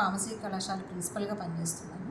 Pharmacy కళాశాల ప్రిన్సిపల్గా పనిచేస్తున్నాను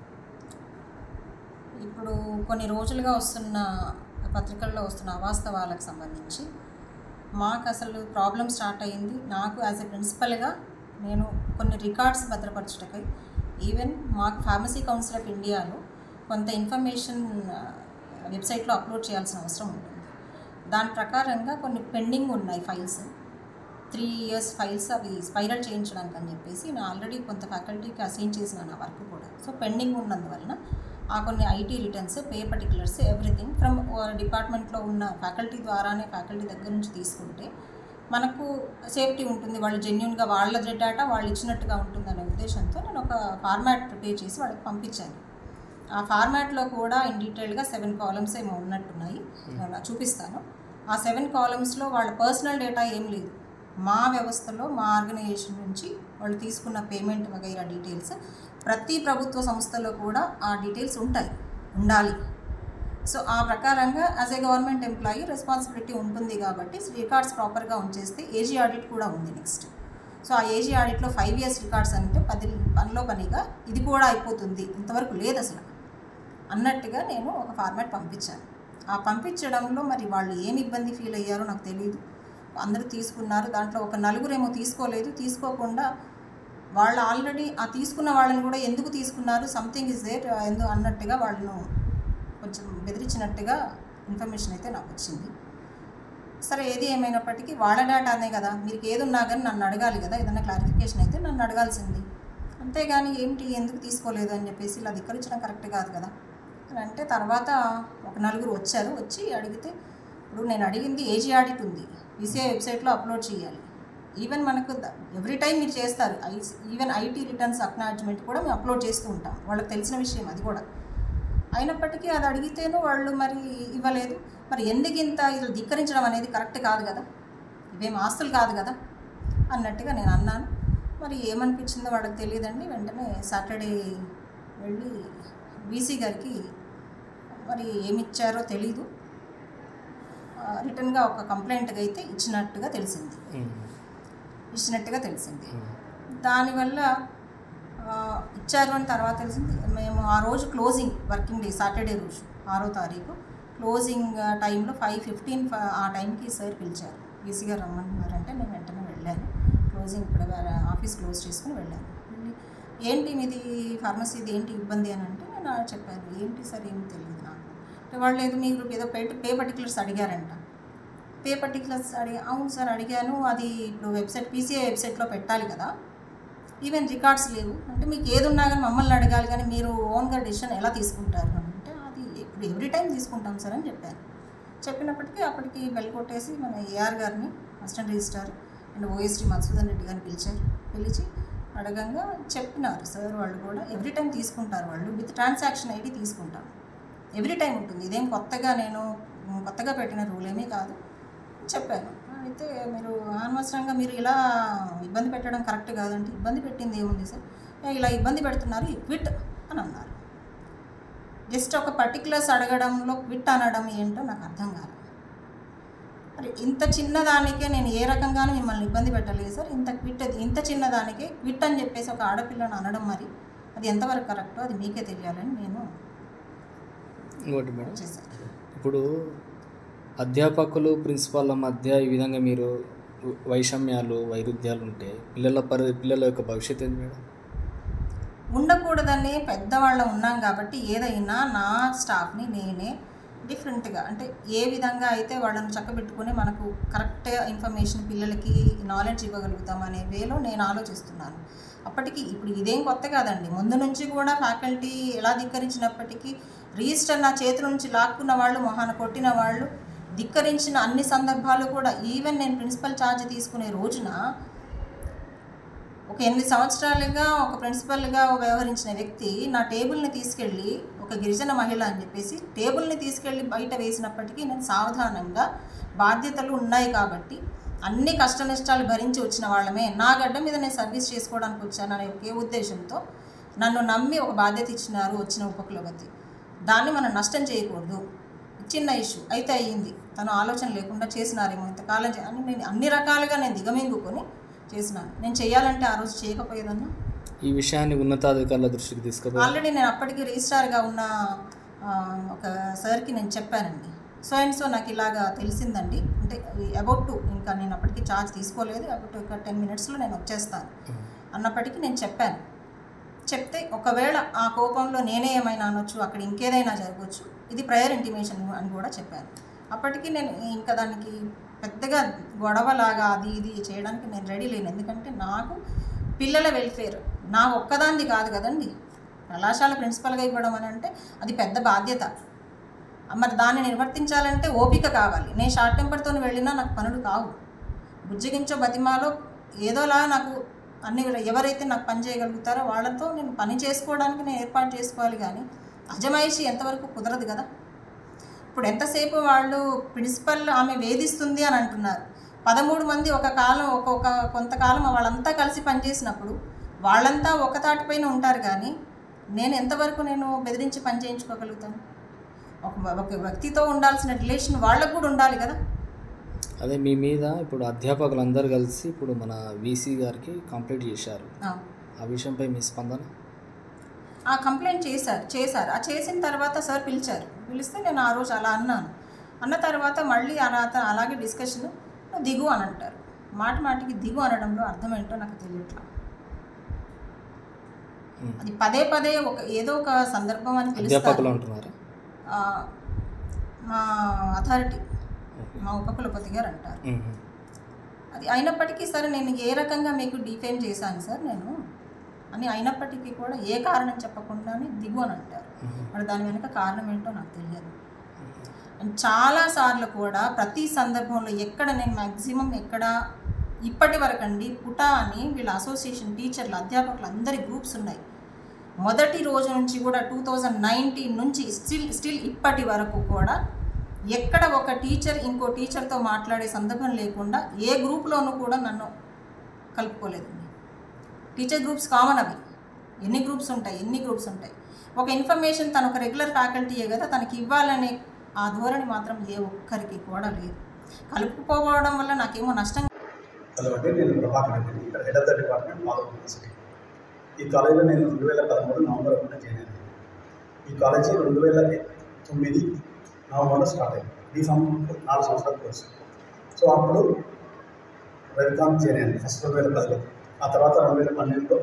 ఇప్పుడు కొన్ని రోజులుగా వస్తున్న పత్రికల్లో వస్తున్న అవాస్తవాలకు సంబంధించి మాకు అసలు ప్రాబ్లం స్టార్ట్ అయ్యింది నాకు యాజ్ ఎ ప్రిన్సిపల్గా నేను కొన్ని రికార్డ్స్ భద్రపరచుటకై ఈవెన్ మాకు ఫార్మసీ కౌన్సిల్ ఆఫ్ ఇండియాలో కొంత ఇన్ఫర్మేషన్ వెబ్సైట్లో అప్లోడ్ చేయాల్సిన అవసరం ఉంటుంది దాని ప్రకారంగా కొన్ని పెండింగ్ ఉన్నాయి ఫైల్స్ త్రీ ఇయర్స్ ఫైల్స్ అవి స్పైరల్ చేయించడానికి అని చెప్పేసి నేను ఆల్రెడీ కొంత ఫ్యాకల్టీకి అసైన్ చేసిన నా వర్క్ కూడా సో పెండింగ్ ఉన్నందువలన ఆ కొన్ని IT returns pay particulars everything from డిపార్ట్మెంట్లో ఉన్న ఫ్యాకల్టీ ద్వారానే ఫ్యాకల్టీ దగ్గర నుంచి తీసుకుంటే మనకు సేఫ్టీ ఉంటుంది వాళ్ళు జెన్యున్గా వాళ్ళ డేటా వాళ్ళు ఇచ్చినట్టుగా ఉంటుందనే ఉద్దేశంతో నేను ఒక ఫార్మాట్ ప్రిపేర్ చేసి వాళ్ళకి పంపించాను ఆ ఫార్మాట్లో కూడా ఇన్ డీటెయిల్గా సెవెన్ కాలమ్స్ ఏమో ఉన్నట్టున్నాయి నేను చూపిస్తాను ఆ సెవెన్ కాలమ్స్లో వాళ్ళ పర్సనల్ డేటా ఏం లేదు మా వ్యవస్థలో మా ఆర్గనైజేషన్ నుంచి వాళ్ళు తీసుకున్న పేమెంట్ వగైరా డీటెయిల్స్ ప్రతి ప్రభుత్వ సంస్థలో కూడా ఆ డీటెయిల్స్ ఉంటాయి ఉండాలి సో ఆ ప్రకారంగా as a government employee responsibility ఉంటుంది కాబట్టి రికార్డ్స్ ప్రాపర్గా ఉంచేస్తే ఏజీ ఆడిట్ కూడా ఉంది నెక్స్ట్ సో ఆ ఏజీ ఆడిట్లో ఫైవ్ ఇయర్స్ రికార్డ్స్ అంటే పది పనిలో పనిగా ఇది కూడా అయిపోతుంది ఇంతవరకు లేదు అసలు అన్నట్టుగా నేను ఒక ఫార్మాట్ పంపించాను ఆ పంపించడంలో మరి వాళ్ళు ఏమి ఇబ్బంది ఫీల్ అయ్యారో నాకు తెలియదు అందరూ తీసుకున్నారు దాంట్లో ఒక నలుగురేమో తీసుకోలేదు తీసుకోకుండా వాళ్ళు ఆల్రెడీ ఆ తీసుకున్న వాళ్ళని కూడా ఎందుకు తీసుకున్నారు సంథింగ్ ఇస్ దేర్ ఎందు అన్నట్టుగా వాళ్ళను కొంచెం బెదిరించినట్టుగా ఇన్ఫర్మేషన్ అయితే నాకు వచ్చింది సరే ఏది ఏమైనప్పటికీ వాళ్ళ డేటానే కదా మీకు ఏది ఉన్నా కానీ నన్ను అడగాలి కదా ఏదైనా క్లారిఫికేషన్ అయితే నన్ను అడగాల్సింది అంతేగాని ఏంటి ఎందుకు తీసుకోలేదు అని చెప్పేసి ఇలా ధిక్కరించడం కరెక్ట్ కాదు కదా అని అంటే తర్వాత ఒక నలుగురు వచ్చారు వచ్చి అడిగితే ఇప్పుడు నేను అడిగింది ఏజీ ఆడిట్ ఉంది ఈసీఐ వెబ్సైట్లో అప్లోడ్ చేయాలి ఈవెన్ మనకు ఎవ్రీ టైం మీరు చేస్తారు ఈవెన్ ఐటీ రిటర్న్స్ అక్నాలజ్మెంట్ కూడా మేము అప్లోడ్ చేస్తూ ఉంటాం వాళ్ళకి తెలిసిన విషయం అది కూడా అయినప్పటికీ అది అడిగితేనూ వాళ్ళు మరి ఇవ్వలేదు మరి ఎందుకు ఇంత ఇది ధిక్కరించడం అనేది కరెక్ట్ కాదు కదా ఇవేం ఆస్తులు కాదు కదా అన్నట్టుగా నేను అన్నాను మరి ఏమనిపించిందో వాళ్ళకి తెలియదండి వెంటనే సాటర్డే వెళ్ళి బీసీ గారికి మరి ఏమి ఇచ్చారో తెలీదు రిటర్న్గా ఒక కంప్లైంట్గా అయితే ఇచ్చినట్టుగా తెలిసింది ఇచ్చినట్టుగా తెలిసింది దానివల్ల ఆ, ఇచ్చారు అని తర్వాత తెలిసింది మేము ఆ రోజు క్లోజింగ్ వర్కింగ్ డే సాటర్డే రోజు ఆరో తారీఖు క్లోజింగ్ టైంలో ఫైవ్ ఫిఫ్టీన్ ఆ టైంకి సార్ పిలిచారు బీసీ గారు రమ్మన్నారంటే నేను వెంటనే వెళ్ళాను క్లోజింగ్ ఇక్కడ వేరే ఆఫీస్ క్లోజ్ చేసుకుని వెళ్ళాను వెళ్ళి ఏంటి మీది ఫార్మసీది ఏంటి ఇబ్బంది అని అంటే నేను ఆ చెప్పాను ఏంటి సార్ ఏమి తెలియదు నాకు అంటే వాళ్ళు ఏదో మీరు ఏదో పే పే పర్టికులర్స్ అడిగారంట పే పర్టికులర్స్ అడిగి అవును సార్ అడిగాను అది ఇప్పుడు వెబ్సైట్ పీసీఐ వెబ్సైట్లో పెట్టాలి కదా ఈవెన్ రికార్డ్స్ లేవు అంటే మీకు ఏది ఉన్నా కానీ మమ్మల్ని అడగాలి కానీ మీరు ఓన్గా డెసిషన్ ఎలా తీసుకుంటారు అని అంటే అది ఇప్పుడు ఎవ్రీ టైం తీసుకుంటాం సార్ అని చెప్పాను చెప్పినప్పటికీ అప్పటికి బెల్ కొట్టేసి మన ఏఆర్ గారిని assistant registrar and OSD Madhusudan Reddy గారిని పిలిచారు పిలిచి అడగంగా చెప్పినారు సార్ వాళ్ళు కూడా ఎవ్రీ టైం తీసుకుంటారు వాళ్ళు విత్ ట్రాన్సాక్షన్ ఐడి తీసుకుంటాం ఎవ్రీ టైం ఉంటుంది ఇదేం కొత్తగా నేను మ్, కొత్తగా పెట్టిన రూల్ ఏమీ కాదు చెప్పాను అయితే మీరు అనవసరంగా మీరు ఇలా ఇబ్బంది పెట్టడం కరెక్ట్ కాదంటే ఇబ్బంది పెట్టింది ఏముంది సార్ "ఏ, ఇలా ఇబ్బంది పెడుతున్నారు క్విట్ అని అన్నారు జస్ట్ ఒక పర్టికులర్స్ అడగడంలో క్విట్ అనడం ఏంటో నాకు అర్థం కాదు మరి ఇంత చిన్నదానికే నేను ఏ రకంగానూ మిమ్మల్ని ఇబ్బంది పెట్టలేదు సార్ ఇంత క్విట్ ఇంత చిన్నదానికే క్విట్ అని చెప్పేసి ఒక ఆడపిల్లను అనడం మరి అది ఎంతవరకు కరెక్టో అది మీకే తెలియాలని నేను ఇంకోటి మేడం చేశాను ఇప్పుడు అధ్యాపకులు ప్రిన్సిపాల్ల మధ్య ఈ విధంగా మీరు వైషమ్యాలు వైరుధ్యాలు ఉంటే పిల్లల పరి పిల్లల యొక్క భవిష్యత్తు ఏంటి మేడం ఉండకూడదని పెద్దవాళ్ళం ఉన్నాం కాబట్టి ఏదైనా నా స్టాఫ్ని నేనే డిఫరెంట్గా అంటే ఏ విధంగా అయితే వాళ్ళని చక్కబెట్టుకుని మనకు కరెక్ట్ ఇన్ఫర్మేషన్ పిల్లలకి నాలెడ్జ్ ఇవ్వగలుగుతాం అనే వేలో నేను ఆలోచిస్తున్నాను అప్పటికి ఇప్పుడు ఇదేం కొత్త కాదండి ముందు నుంచి కూడా ఫ్యాకల్టీ ఎలా ధిక్కరించినప్పటికీ రిజిస్టర్ నా చేతుల నుంచి లాక్కున్న వాళ్ళు మొహాన కొట్టిన వాళ్ళు ధిక్కరించిన అన్ని సందర్భాలు కూడా ఈవెన్ నేను ప్రిన్సిపల్ ఛార్జ్ తీసుకునే రోజున ఒక ఎనిమిది సంవత్సరాలుగా ఒక ప్రిన్సిపల్గా వ్యవహరించిన వ్యక్తి నా టేబుల్ని తీసుకెళ్ళి ఒక గిరిజన మహిళ అని చెప్పేసి టేబుల్ని తీసుకెళ్ళి బయట వేసినప్పటికీ నేను సావధానంగా బాధ్యతలు ఉన్నాయి కాబట్టి అన్ని కష్ట నష్టాలు భరించి వచ్చిన వాళ్ళమే నా గడ్డ మీద నేను సర్వీస్ చేసుకోవడానికి వచ్చాననే ఒకే ఉద్దేశంతో నన్ను నమ్మి ఒక బాధ్యత ఇచ్చినారు వచ్చిన ఉపకులవతి దాన్ని మనం నష్టం చేయకూడదు చిన్న ఇష్యూ అయితే అయ్యింది తను ఆలోచన లేకుండా చేసినారేమో ఇంతకాలం చే- అని నేను అన్ని రకాలుగా నేను దిగమింగుకొని చేసినాను నేను చేయాలంటే ఆ రోజు చేయకపోయేదన్నా ఈ విషయాన్ని ఉన్నతాధికారుల దృష్టికి తీసుకుపోయి ఆల్రెడీ నేను అప్పటికి రిజిస్ట్రార్గా ఉన్న ఆ, ఒక సార్కి నేను చెప్పానండి సో అండ్ సో నాకు ఇలాగా తెలిసిందండి అంటే అబౌట్ టు ఇంకా నేను అప్పటికి ఛార్జ్ తీసుకోలేదు అబౌట్ ఒక టెన్ మినిట్స్లో నేను వచ్చేస్తాను అన్నప్పటికీ నేను చెప్పాను చెప్తే ఒకవేళ ఆ కోపంలో నేనే ఏమైనా అనొచ్చు అక్కడ ఇంకేదైనా జరగవచ్చు ఇది ప్రయర్ ఇంటిమేషన్ అని కూడా చెప్పాను అప్పటికి నేను ఇంకా దానికి పెద్దగా గొడవలాగా అది ఇది చేయడానికి నేను రెడీ లేను ఎందుకంటే నాకు పిల్లల వెల్ఫేర్ నా ఒక్కదాంది కాదు కదండి కళాశాల ప్రిన్సిపల్గా ఇవ్వడం అని అంటే అది పెద్ద బాధ్యత మరి దాన్ని నిర్వర్తించాలంటే ఓపిక కావాలి నేను షార్ట్ టెంపర్తో వెళ్ళినా నాకు పనులు కావు బుజ్జగించో బతిమాలో ఏదోలా నాకు అన్ని ఎవరైతే నాకు పని చేయగలుగుతారో వాళ్ళతో నేను పని చేసుకోవడానికి నేను ఏర్పాటు చేసుకోవాలి కానీ అజమాయిషి ఎంతవరకు కుదరదు కదా ఇప్పుడు ఎంతసేపు వాళ్ళు ప్రిన్సిపల్ ఆమె వేధిస్తుంది అని అంటున్నారు పదమూడు మంది ఒక కాలం ఒక్కొక్క కొంతకాలం వాళ్ళంతా కలిసి పనిచేసినప్పుడు వాళ్ళంతా ఒక తాటిపైన ఉంటారు కానీ నేను ఎంతవరకు నేను బెదిరించి పని చేయించుకోగలుగుతాను ఒక ఒక వ్యక్తితో ఉండాల్సిన రిలేషన్ వాళ్ళకు కూడా ఉండాలి కదా అదే మీ మీద ఇప్పుడు అధ్యాపకులందరూ కలిసి ఇప్పుడు మన వీసీ గారికి కంప్లైంట్ చేశారు ఆ. ఆ విషయంపై మీ స్పందన ఆ కంప్లైంట్ చేశారు చేశారు ఆ చేసిన తర్వాత సార్ పిలిచారు పిలిస్తే నేను ఆ రోజు అలా అన్నాను అన్న తర్వాత మళ్ళీ అలా అత- అలాగే డిస్కషన్ నువ్వు దిగు అని అంటారు మాట మాటికి దిగు అనడంలో అర్థం ఏంటో నాకు తెలియట్లా ఉమ్. అది పదే పదే ఒక ఏదో ఒక సందర్భం అని అధ్యాపకులు పిలుస్తారు అంటున్నారా ఆ, మా అథారిటీ ఓకే. మా ఉపకులపతి గారు అంటారు ఉమ్. అది అయినప్పటికీ సరే నేను ఏ రకంగా మీకు డిఫేమ్ చేశాను సార్ నేను అని అయినప్పటికీ కూడా ఏ కారణం చెప్పకుండానే దిగు అని అంటారు ఉమ్. మరి దాని వెనుక కారణం ఏంటో నాకు తెలియదు అండ్ చాలాసార్లు కూడా ప్రతి సందర్భంలో ఎక్కడ నేను మ్యాక్సిమం ఎక్కడ ఇప్పటి వరకు అండి పుటా అని వీళ్ళ అసోసియేషన్ టీచర్లు అధ్యాపకులు అందరి గ్రూప్స్ ఉన్నాయి మొదటి రోజు నుంచి కూడా టూ థౌజండ్ నైన్టీన్ నుంచి స్టిల్ స్టిల్ ఇప్పటి వరకు కూడా ఎక్కడ ఒక టీచర్ ఇంకో టీచర్తో మాట్లాడే సందర్భం లేకుండా ఏ గ్రూప్లోనూ కూడా నన్ను కలుపుకోలేదండి టీచర్ గ్రూప్స్ కామన్ అవి ఎన్ని గ్రూప్స్ ఉంటాయి ఎన్ని గ్రూప్స్ ఉంటాయి ఒక ఇన్ఫర్మేషన్ తను ఒక రెగ్యులర్ ఫ్యాకల్టీయే కదా తనకి ఇవ్వాలనే ఆ ధోరణి మాత్రం ఏ ఒక్కరికి కూడా లేదు కలుపుకోవడం వల్ల నాకేమో నష్టం హలో అండి నేను ప్రభాకర్ రెడ్డి ఇక్కడ head of the department Madhav university ఈ కాలేజీలో నేను రెండు వేల పదమూడు నవంబర్ ఒకటిన జాయిన్ అయ్యాను ఈ కాలేజీ రెండు వేల తొమ్మిది నవంబర్లో స్టార్ట్ అయింది బీఫామ్ నాలుగు సంవత్సరాల కోర్సు సో అప్పుడు రవికాంత్ జాయిన్ అయ్యాను ఫస్ట్ రెండు వేల పదిలో ఆ తర్వాత రెండు వేల పన్నెండులో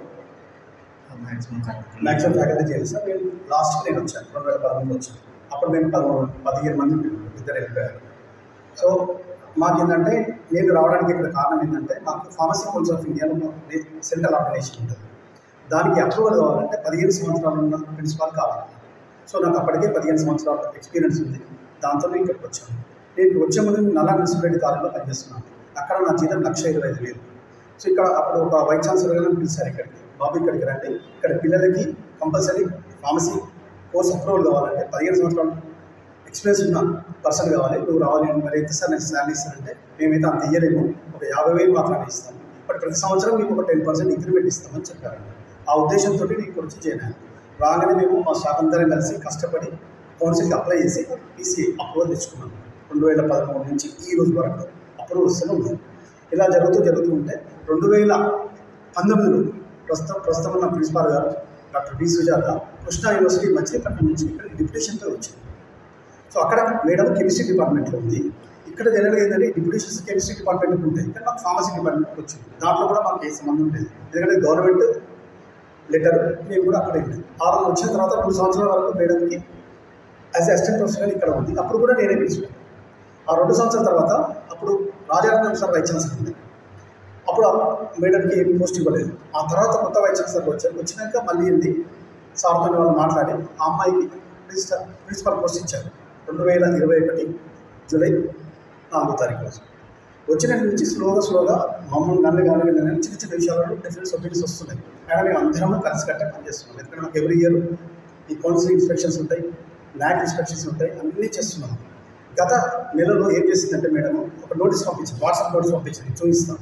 మ్యాక్సిమం ఫ్యాకల్టీ చేయాలి సార్ నేను లాస్ట్కి నేను వచ్చాను రెండు వేల పదమూడులో వచ్చాను అప్పుడు మేము పదమూడు పదిహేను మంది ఉన్నాం. ఇద్దరు వెళ్ళిపోయారు సో మాకేంటంటే నేను రావడానికి ఇక్కడ కారణం ఏంటంటే మాకు ఫార్మసీ కౌన్సిల్ ఆఫ్ ఇండియాలో సెంట్రల్ ఆర్గనైజేషన్ ఉంటుంది దానికి అప్రూవల్ కావాలంటే పదిహేను సంవత్సరాలు ఉన్న ప్రిన్సిపాల్ కావాలి సో నాకు అప్పటికే పదిహేను సంవత్సరాల ఎక్స్పీరియన్స్ ఉంది దాంతో నేను ఇక్కడికి వచ్చాను నేను ఇక్కడికి వచ్చే ముందు నల్లా మున్సిపాలిటీ కాలేజీలో పనిచేస్తున్నాను అక్కడ నా జీతం లక్ష ఇరవై ఐదు వేలు సో ఇక్కడ అప్పుడు ఒక వైస్ ఛాన్సలర్ గారు పిలిచారు ఇక్కడికి బాబు ఇక్కడికి రండి ఇక్కడ పిల్లలకి కంపల్సరీ ఫార్మసీ కోర్స్ అప్రూవల్ కావాలంటే పదిహేను సంవత్సరాలు ఎక్స్పీరియన్స్ ఉన్న పర్సన్ కావాలి నువ్వు రావాలి అని మరి ఎంత సార్ నేను శాలరీ ఇస్తానంటే మేమైతే అంత ఇయ్యలేము ఒక యాభై వేలు మాత్రమే ఇస్తాము బట్ ప్రతి సంవత్సరం మీకు ఒక టెన్ పర్సెంట్ ఇంక్రిమెంట్ ఇస్తామని చెప్పారు ఆ ఉద్దేశంతో నేను ఇక్కడ వచ్చి చేరాను రాగానే మేము మా స్టాఫ్ అందరం కలిసి కష్టపడి కౌన్సిల్కి అప్లై చేసి పీసీ అప్రూవల్ తెచ్చుకున్నాం రెండు వేల పదమూడు నుంచి ఈ రోజు వరకు అప్రూవల్ వస్తూనే ఉంది ఇలా జరుగుతూ జరుగుతూ ఉంటే రెండు వేల పంతొమ్మిదిలో ప్రస్తుతం ప్రస్తుతం ఉన్న ప్రిన్సిపాల్ గారు doctor B Sujatha Krishna university Machilipatnam నుంచి ఇక్కడ డిప్యుటేషన్తో వచ్చింది సో అక్కడ మేడం కెమిస్ట్రీ డిపార్ట్మెంట్లో ఉంది ఇక్కడ జనరల్గా ఏంటంటే డిప్యూటేషన్స్ కెమిస్ట్రీ డిపార్ట్మెంట్ ఉంటాయి ఇక్కడ మాకు ఫార్మసీ డిపార్ట్మెంట్కి వచ్చింది దాంట్లో కూడా మాకు ఏ సంబంధం లేదు ఎందుకంటే గవర్నమెంట్ లెటర్ మేము కూడా అక్కడ వెళ్ళాం ఆ రోజు వచ్చిన తర్వాత రెండు సంవత్సరాల వరకు మేడంకి యాజ్ అసిస్టెంట్ ప్రొఫెసర్ ఇక్కడ ఉంది అప్పుడు కూడా నేనే పిలిచాను ఆ రెండు సంవత్సరాల తర్వాత అప్పుడు రాజారత్నం సార్ వైస్ ఛాన్సలర్ ఉంది అప్పుడు ఆ మేడంకి ఏమి పోస్ట్ ఇవ్వలేదు ఆ తర్వాత కొత్త వైస్ ఛాన్సలర్ వచ్చారు వచ్చినాక మళ్ళీ వెళ్ళి సార్తో వాళ్ళు మాట్లాడి ఆ అమ్మాయికి ప్రిన్సిపల్ ప్రిన్సిపల్ పోస్ట్ ఇచ్చారు రెండు వేల ఇరవై ఒకటి జూలై నాలుగో తారీఖు రోజు వచ్చిన నుంచి స్లోగా స్లోగా మమ్మల్ని నన్ను కానీ వీళ్ళని కానీ చిన్న చిన్న విషయాలలో డిఫరెంట్ ఒపీనియన్స్ వస్తున్నాయి అయినా మేము అందరము కలిసి కట్టే పనిచేస్తున్నాం ఎందుకంటే మాకు ఎవ్రీ ఇయర్ ఈ కౌన్సిలింగ్ ఇన్స్పెక్షన్స్ ఉంటాయి ల్యాక్ ఇన్స్పెక్షన్స్ ఉంటాయి అన్నీ చేస్తున్నాం గత నెలలో ఏం చేసిందంటే మేడం ఒక నోటీస్ పంపించింది వాట్సాప్ నోటీస్ పంపించింది చూపిస్తాం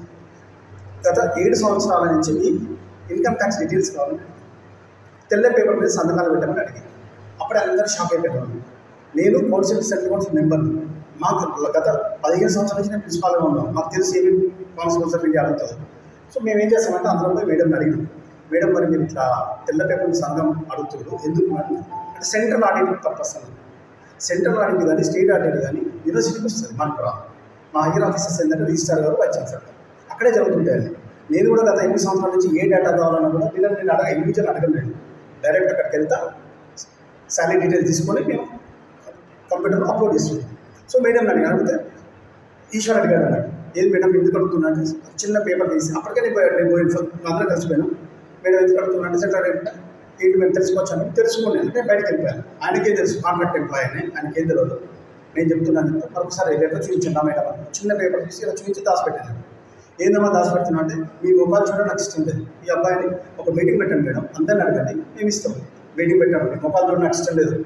గత ఏడు సంవత్సరాల నుంచి మీ ఇన్కమ్ ట్యాక్స్ డీటెయిల్స్ కావాలని తెల్ల పేపర్ మీద సంతకాలు పెట్టమని అడిగింది అప్పుడే అందరూ షాక్ అయిపోయారు నేను కౌన్సిల్ సెంట్రల్ కౌన్సిల్ మెంబర్ని మాకు గత పదిహేను సంవత్సరాల నుంచి నేను ప్రిన్సిపాల్గా ఉన్నాను మాకు తెలిసి ఏమేమి కౌన్సిల్ ఆఫ్ ఇండియా అడుగుతుంది సో మేము ఏం చేస్తామంటే అందరం పోయి మేడం అడిగినాం మేడం మరి మీరు ఇట్లా తెల్ల పేపర్ సంఘం అడుగుతున్నారు ఎందుకు మేడం అంటే సెంట్రల్ ఆడిట్ పర్పస్ అన్నది సెంట్రల్ ఆడిట్ కానీ స్టేట్ ఆడిట్ కానీ యూనివర్సిటీకి వస్తుంది మనకు రా మా హైయర్ ఆఫీసర్స్ ఏంటంటే రిజిస్టార్ గారు వైస్ ఛాన్సలర్ గారు అక్కడే జరుగుతుంటాయండి నేను కూడా గత ఎనిమిది సంవత్సరాల నుంచి ఏ డేటా కావాలన్నా కూడా వీళ్ళని నేను అడగ ఇండివిజువల్ అడగను నేను డైరెక్ట్ అక్కడికి వెళ్తా శాలరీ డీటెయిల్ తీసుకొని మేము కంప్యూటర్లో అప్లోడ్ చేస్తున్నాం సో మేడం నన్ను అడిగితే ఈశ్వర్ అడిగాడు అన్నాడు ఏది మేడం ఎందుకు అడుగుతున్నా అంటే చిన్న పేపర్ తీసి అప్పటికే నేను పోయాడు నేను పోయిన అందరూ కలిసిపోయాను మేడం ఎందుకు అడుగుతున్నా అంటే సెక్రటరీ అంటే ఏంటి మేము తెలుసుకోవచ్చాను తెలుసుకున్నాను అంటే బయటకు వెళ్ళిపోయాను ఆయనకేం తెలుసు కాంట్రాక్ట్ ఎంప్లాయ్ అని ఆయనకేం తెలియదు నేను చెప్తున్నాను చెప్తే మరొకసారి ఎట్లా చూపించండి మేడం అని. చిన్న పేపర్ తీసి ఇలా చూపించి దాచిపెట్టాను ఏందమ్మా దాచిపెడుతున్నా అంటే మీ మొబైల్ చూడడం నాకు ఇష్టం లేదు ఈ అబ్బాయిని ఒక మీటింగ్ పెట్టండి మేడం అందరిని అడగండి మేము ఇస్తాం మీటింగ్ పెట్టండి మొబైల్ చూడడం నాకు ఇష్టం లేదు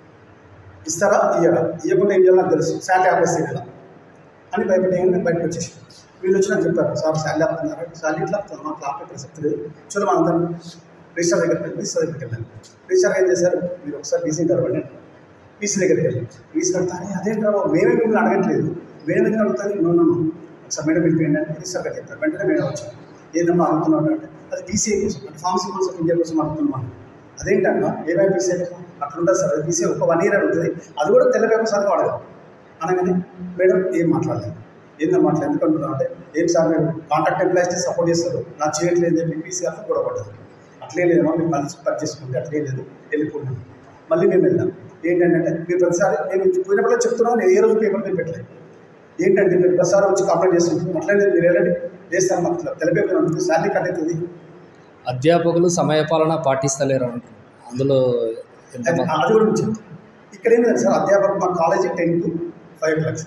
ఇస్తారా ఇయ్యరా ఇవ్వకుండా ఏం చేయాలో నాకు తెలుసు శాలరీ ఆపేస్తే కదా అని భయపడి నేను బయటకు వచ్చేసి వీళ్ళు వచ్చి నాకు చెప్పారు సార్ శాలరీ ఆపుతున్నారు శాలరీ ఇట్లా ఆపుతాను మాకు ఆపే ప్రసక్తి లేదు చూడ మన అందరం రిజిస్టర్ దగ్గరికి వెళ్ళి రిజిస్టర్ దగ్గరికి వెళ్ళాను రిజిస్టర్ ఏం చేశారు మీరు ఒకసారి బీసీ కలవండి పీసీ దగ్గరికి వెళ్ళి పీసీ కడతానే అదే కాదు మేమే మిమ్మల్ని అడగట్లేదు మేడం ఎందుకు అడుగుతుంది నో నో ఒకసారి మేడం వెళ్ళిపోయింది అంటే రిజిస్టర్ గారు చెప్పారు వెంటనే మేడం వచ్చాను ఏదమ్మా అడుగుతున్నాడు అంటే అది పీసీఏ కోసం అంటే ఫార్మసీ కోసం ఆఫ్ ఇండియా కోసం అడుగుతున్నాను అదేంటన్నా ఏమై పీసీఏ కోసం అట్లుంటుంది సార్ అది పీసీఏ ఒక వన్ ఇయర్ అడుగుతుంది అది కూడా తెల్ల పేపర్ సార్ అడగదు అనగానే మేడం ఏం మాట్లాడలేదు ఏందో మాట్లాడలేదు ఎందుకు అంటున్నాను అంటే ఏం సార్ మీరు కాంట్రాక్ట్ ఎంప్లాయీస్కి సపోర్ట్ చేస్తారు నా చేయట్లేదు అని చెప్పి పీసీ గారితో గొడవ పడ్డది అట్లే లేదమ్మా మీరు కలిసి పని చేసుకుంటే అట్లే లేదు వెళ్ళిపోయినాం మళ్ళీ మేము వెళ్ళాం ఏంటంటే మీరు ప్రతిసారి నేను పోయినప్పుడు చెప్తున్నాను నేను ఏ రోజు పేపర్ మీరు పెట్టలేదు ఏంటంటే మీరు ప్రతిసారి వచ్చి కంప్లైంట్ చేస్తుంటారు అట్లే లేదు మీరు వెళ్ళండి చేస్తాను మాకు ఇట్లా తెలిపేపర్ ఉంటుంది శాలరీ కట్ అవుతుంది అధ్యాపకులు సమయపాలన పాటిస్తలేరు అంటున్నారు అందులో ఎంత అది అది కూడా మీకు చెప్తాను ఇక్కడ ఏంటి తెలుసా సార్ అధ్యాపకులు మా కాలేజీ టెన్ టు ఫైవ్ లక్ష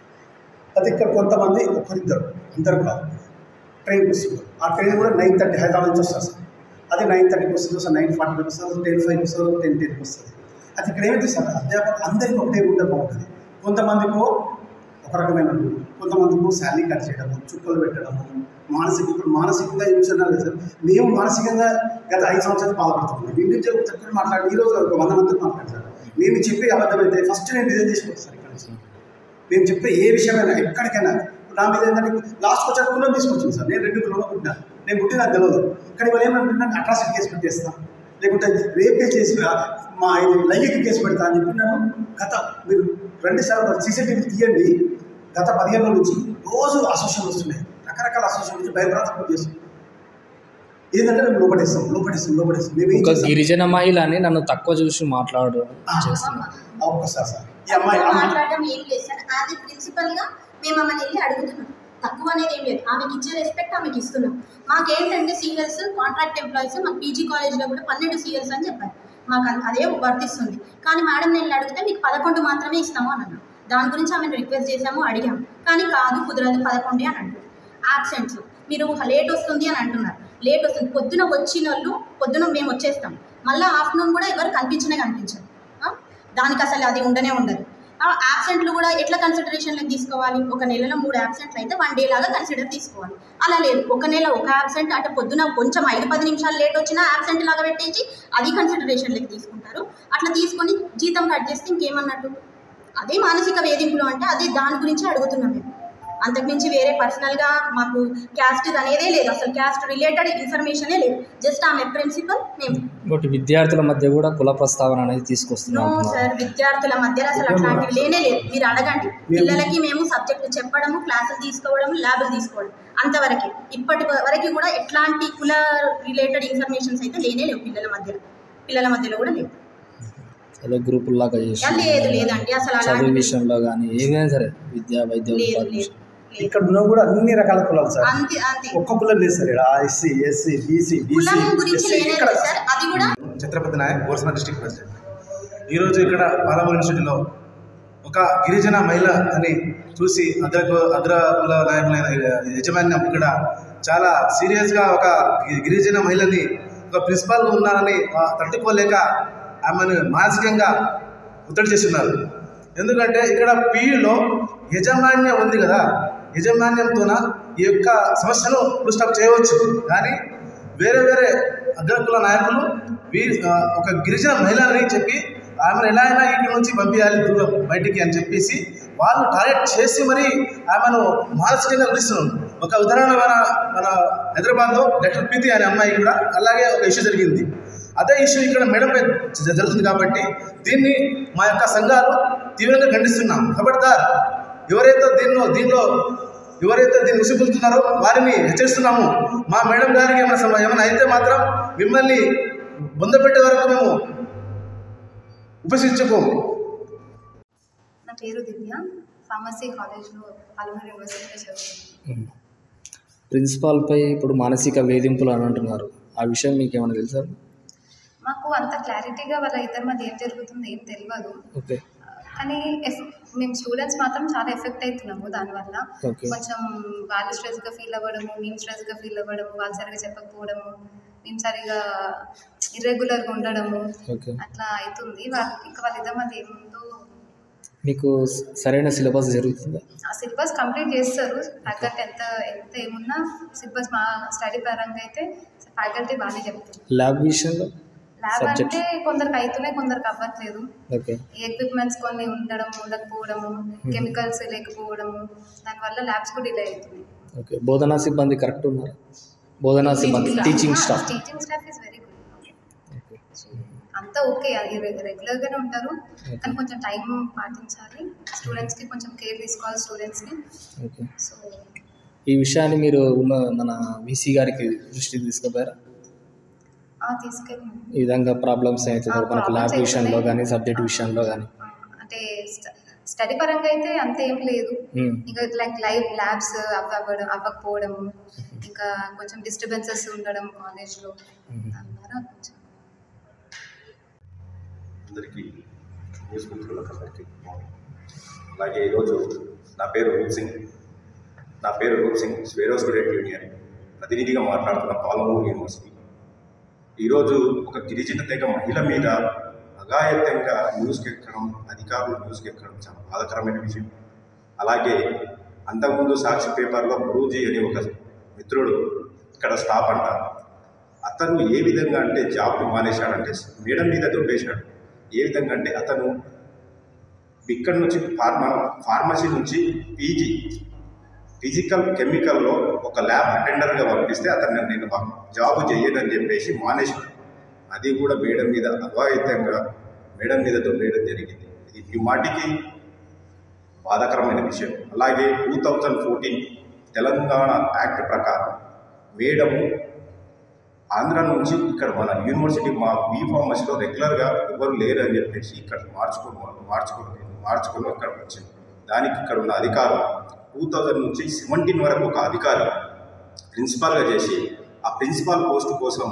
అది ఇక్కడ కొంతమంది ఒకరిద్దరు అందరు కాదు ట్రైన్కి వస్తున్నారు ఆ ట్రైన్ కూడా నైన్ థర్టీ హైదరాబాద్ నుంచి వస్తారు సార్ అది నైన్ థర్టీకి వస్తుంది సార్ నైన్ ఫార్టీకి వస్తుంది టెన్ ఫైవ్కి వస్తుంది టెన్ టెన్కి వస్తుంది అది ఇక్కడ ఏమైతే సార్ అధ్యాపకులు అందరికీ ఒకటే ఉంటే బాగుంటుంది కొంతమందికో ఒక రకమైన ఉంటుంది. కొంతమందికి శాలరీ కట్ చేయడము చుక్కలు పెట్టడము మానసిక ఇప్పుడు మానసికంగా ఏం లేదు సార్ మేము మానసికంగా గత ఐదు సంవత్సరాలు బాధపడుతున్నాం ఇండివిజువల్ చక్కగా మాట్లాడి ఈ రోజు ఒక వంద మందితో మాట్లాడతారు మేము చెప్పే అబద్ధమైతే ఫస్ట్ నేను డిజైన్ చేసుకుంటాను సార్ ఇక్కడ నుంచి. మేము చెప్పే ఏ విషయమైనా ఎక్కడికైనా నా మీద ఏంటంటే లాస్ట్ వచ్చాక కులం తీసుకొచ్చింది సార్ నేను రెండు కులంలో పుట్టినా నేను పుట్టి నాకు తెలియదు కానీ వాళ్ళు ఏమంటున్నాను అట్రాసిటీ కేసు పెట్టేస్తా లేకుంటే రేపే చేసి మా ఇది లైంగిక కేసు పెడతా అని చెప్పి నేను గత మీరు రండి సార్ సీసీటీవీ తీయండి గత పదిహేను రోజుల నుంచి రోజు అసోసియేషన్ వస్తున్నాయి రకరకాల అసోసియేషన్ నుంచి భయభ్రాంతం చేస్తున్నాం ఏంటంటే మేము లోపడేస్తాం లోపడేస్తాం లోపడేస్తాం మేము ఏం ఒక చేస్తాం? గిరిజన మహిళ అని నన్ను తక్కువ చూసి మాట్లాడు చేస్తున్నారు ఆ, ఒక్కసారి సార్ ఈ అమ్మాయి అమ్మాయి మాట్లాడడం ఏం లేదు సార్ అది ప్రిన్సిపల్ గా మేము ఆమెను వెళ్ళి అడుగుతున్నాం తక్కువ అనేది ఏం లేదు ఆమెకి ఇచ్చే రెస్పెక్ట్ ఆమెకి ఇస్తున్నాం మాకేంటంటే సీఎల్స్ కాంట్రాక్ట్ ఎంప్లాయీస్ మాకు పీజీ కాలేజ్లో కూడా పన్నెండు సీఎల్స్ అని చెప్పారు మాకు అ- అదే వర్తిస్తుంది కానీ మేడం నేను అడిగితే మీకు పదకొండు మాత్రమే ఇస్తాము అని అన్నాం దాని గురించి ఆమెను రిక్వెస్ట్ చేసాము అడిగాము కానీ కాదు కుదరదు పదకొండే అని అంటారు యాబ్సెంట్స్ మీరు లేట్ వస్తుంది అని అంటున్నారు లేట్ వస్తుంది పొద్దున వచ్చిన వాళ్ళు పొద్దున మేము వచ్చేస్తాం మళ్ళీ ఆఫ్టర్నూన్ కూడా ఎవరు కనిపించనే కనిపించరు ఆ? దానికి అసలు అది ఉండనే ఉండదు యాబ్సెంట్లు కూడా ఎట్లా కన్సిడరేషన్లోకి తీసుకోవాలి ఒక నెలలో మూడు యాబ్సెంట్లు అయితే వన్ డే లాగా కన్సిడర్ తీసుకోవాలి అలా లేదు ఒక నెల ఒక యాబ్సెంట్ అంటే పొద్దున కొంచెం ఐదు పది నిమిషాలు లేట్ వచ్చినా యాబ్సెంట్ లాగా పెట్టేసి అది కన్సిడరేషన్లోకి తీసుకుంటారు అట్లా తీసుకొని జీతం కట్ చేస్తే ఇంకేమన్నట్టు అదే మానసిక వేధింపులు అంటే అదే దాని గురించి అడుగుతున్నాం మేము అంతకుమించి వేరే పర్సనల్గా మాకు క్యాస్ట్ అనేదే లేదు అసలు క్యాస్ట్ రిలేటెడ్ ఇన్ఫర్మేషనే లేదు జస్ట్ ఆమె ప్రిన్సిపల్ మేము ఇంకోటి విద్యార్థుల మధ్య కూడా కుల ప్రస్తావన అనేది నో తీసుకొస్తున్నారు సార్ విద్యార్థుల మధ్యలో అసలు అట్లాంటివి లేనే లేదు మీరు అడగండి పిల్లలకి మేము సబ్జెక్ట్ చెప్పడము క్లాసులు తీసుకోవడం ల్యాబులు తీసుకోవడం అంతవరకే ఇప్పటి వరకు కూడా ఎట్లాంటి కుల రిలేటెడ్ ఇన్ఫర్మేషన్స్ అయితే లేనే లేవు పిల్లల మధ్యలో పిల్లల మధ్యలో కూడా లేవు ఏదో గ్రూపుల్లాగా చేసి లేదు లేదండి అసలు చదువు అలాంటి విషయంలో కానీ ఏమైనా సరే విద్యా వైద్య లేదు ఉపాధి లేదు విషయం. లేదు ఇక్కడ ఉన్నవి కూడా అన్ని రకాల కులాలు సార్ అంతే అంతే ఒక్క కులం లేదు సార్ ఇక్కడ ఎస్సీ ఎస్సీ బీసీ బీసీ కులం గురించి ఎస్సీ లేనే ఇక్కడ లేదు సార్ అది కూడా ఛత్రపతి నాయక్ గోర్సన డిస్ట్రిక్ట్ ప్రెసిడెంట్ ఈరోజు ఇక్కడ పాలమూరు యూనివర్సిటీలో ఒక గిరిజన మహిళ అని చూసి అగ్ర అగ్ర కుల నాయకులైన యజమాన్యం ఇక్కడ చాలా సీరియస్గా ఒక గి- గిరిజన మహిళని ఒక ప్రిన్సిపాల్ ఉన్నారని ఆ, తట్టుకోలేక ఆమెను మానసికంగా ఒత్తిడి చేస్తున్నారు ఎందుకంటే ఇక్కడ పీఈలో యజమాన్యం ఉంది కదా యజమాన్యంతోన ఈ యొక్క సమస్యను పుస్టప్ చేయవచ్చు కానీ వేరే వేరే అగ్రకుల నాయకులు వీ ఆ, ఒక గిరిజన మహిళని చెప్పి ఆమెను ఎలా అయినా ఇంటి నుంచి పంపించాలి దూరం బయటికి అని చెప్పేసి వాళ్ళు టార్గెట్ చేసి మరి ఆమెను మానసికంగా గురిస్తున్నారు ఒక ఉదాహరణ మన మన హైదరాబాద్లో డాక్టర్ ప్రీతి అనే అమ్మాయి కూడా అలాగే ఒక ఇష్యూ జరిగింది అదే ఇష్యూ ఇక్కడ మేడంపై జ- జరుగుతుంది కాబట్టి దీన్ని మా యొక్క సంఘాలు తీవ్రంగా ఖండిస్తున్నాం ఖబర్దార్ ఎవరైతే దీనిలో దీనిలో ఎవరైతే దీన్ని ఉసిపులుతున్నారో వారిని హెచ్చరిస్తున్నాము మా మేడం గారికి ఏమైనా సమ- ఏమైనా అయితే మాత్రం మిమ్మల్ని బొందపెట్టే వరకు మేము ఉపశించుకోము నా పేరు దివ్య ఫార్మసీ కాలేజ్లో పాలమూరు యూనివర్సిటీలో చదువుతున్నాను ప్రిన్సిపాల్పై ఇప్పుడు మానసిక వేధింపులు అని అంటున్నారు ఆ విషయం మీకు ఏమైనా తెలుసా మాకు అంత క్లారిటీగా వాళ్ళ ఇద్దరి మధ్య ఏం జరుగుతుందో ఏం తెలియదు ఓకే కానీ ఎఫ్ మేము స్టూడెంట్స్ మాత్రం చాలా ఎఫెక్ట్ అవుతున్నాము దానివల్ల ఓకే కొంచెం వాళ్ళు స్ట్రెస్గా ఫీల్ అవ్వడము మేము స్ట్రెస్గా ఫీల్ అవ్వడము వాళ్ళు సరిగా చెప్పకపోవడము మేము సరిగా ఇర్రెగ్యులర్గా ఉండడము ఓకే అట్లా అవుతుంది వాళ్ళ ఇంకా వాళ్ళిద్దరి మధ్య ఏముందో మీకు సరైన సిలబస్ జరుగుతుందా ఆ సిలబస్ కంప్లీట్ చేస్తారు ఫ్యాకల్టీ ఎంత ఎంత ఏమున్నా సిలబస్ మా స్టడీ పరంగా అయితే ఫ్యాకల్టీ బాగానే చెప్తుంది ల్యాబ్ విషయంలో ల్యాబ్ Subject. అంటే కొందరికి అవుతున్నాయి కొందరికి అవ్వట్లేదు ఓకే ఈ ఎక్విప్మెంట్స్ కొన్ని ఉండడం ఉండకపోవడము కెమికల్స్ లేకపోవడము దానివల్ల ల్యాబ్స్ కూడా డిలే అవుతున్నాయి ఓకే బోధనా సిబ్బంది కరెక్ట్ ఉన్నారు బోధనా సిబ్బంది teaching staff teaching staff is very good okay అంతా ఓకే అది రెగ్యులర్గానే ఉంటారు కానీ కొంచెం టైం పాటించాలి స్టూడెంట్స్కి కొంచెం కేర్ తీసుకోవాలి స్టూడెంట్స్కి ఓకే సో ఈ విషయాన్ని మీరు ఉన్న మన వీసీ గారికి దృష్టికి తీసుకుపోయారా తీసుకెళ్ళి ఈ విధంగా ప్రాబ్లమ్స్ అవుతున్నారు ఆ, మనకు ల్యాబ్ problems విషయంలో అవుతున్నాయి. కానీ సబ్జెక్ట్ విషయంలో కానీ అంటే స్టడీ పరంగా అయితే అంత ఏం లేదు ఇంకా లైక్ లైవ్ ల్యాబ్స్ అవ్వ అవ్వడం అవ్వకపోవడం ఇంకా కొంచెం డిస్టర్బెన్సెస్ ఉండడం కాలేజ్లో దాని ద్వారా కొంచెం అందరికీ న్యూస్ మిత్రులకు అందరికీ అలాగే ఈరోజు నా పేరు రూప్ సింగ్ నా పేరు రూప్ సింగ్ స్వేరో స్టూడెంట్ యూనియన్ ప్రతినిధిగా మాట్లాడుతున్న పాలమూరు యూనివర్సిటీ ఈరోజు ఒక గిరిజన తెగ మహిళ మీద అఘాయత్యంగా న్యూస్కి ఎక్కడం అధికారులు న్యూస్కి ఎక్కడం చాలా బాధాకరమైన విషయం అలాగే అంతకుముందు సాక్షి పేపర్లో గురూజీ అని ఒక మిత్రుడు ఇక్కడ స్టాప్ అంటారు అతను ఏ విధంగా అంటే జాబ్ మానేశాడంటే మేడం మీద దొబ్బేశాడు ఏ విధంగా అంటే అతను ఇక్కడ నుంచి ఫార్మా ఫార్మసీ నుంచి పీజీ ఫిజికల్ కెమికల్లో ఒక ల్యాబ్ అటెండర్గా పంపిస్తే అతన్ని నేను జాబ్ చేయనని చెప్పేసి మానేశాడు అది కూడా మేడం మీద అఘాయితంగా మేడం మీద దొబ్బేయడం జరిగింది ఇది ఈ మాటికి బాధాకరమైన విషయం అలాగే two thousand fourteen Telangana act ప్రకారం మేడము ఆంధ్ర నుంచి ఇక్కడ మన యూనివర్సిటీ మా బీ ఫార్మసీలో రెగ్యులర్గా ఎవరు లేరు అని చెప్పేసి ఇక్కడ మార్చుకుని మార్చుకుని మార్చుకుని ఇక్కడ వచ్చింది దానికి ఇక్కడ ఉన్న అధికారం టూ థౌజండ్ నుంచి సెవెంటీన్ వరకు ఒక అధికారి ప్రిన్సిపాల్గా చేసి ఆ ప్రిన్సిపాల్ పోస్ట్ కోసం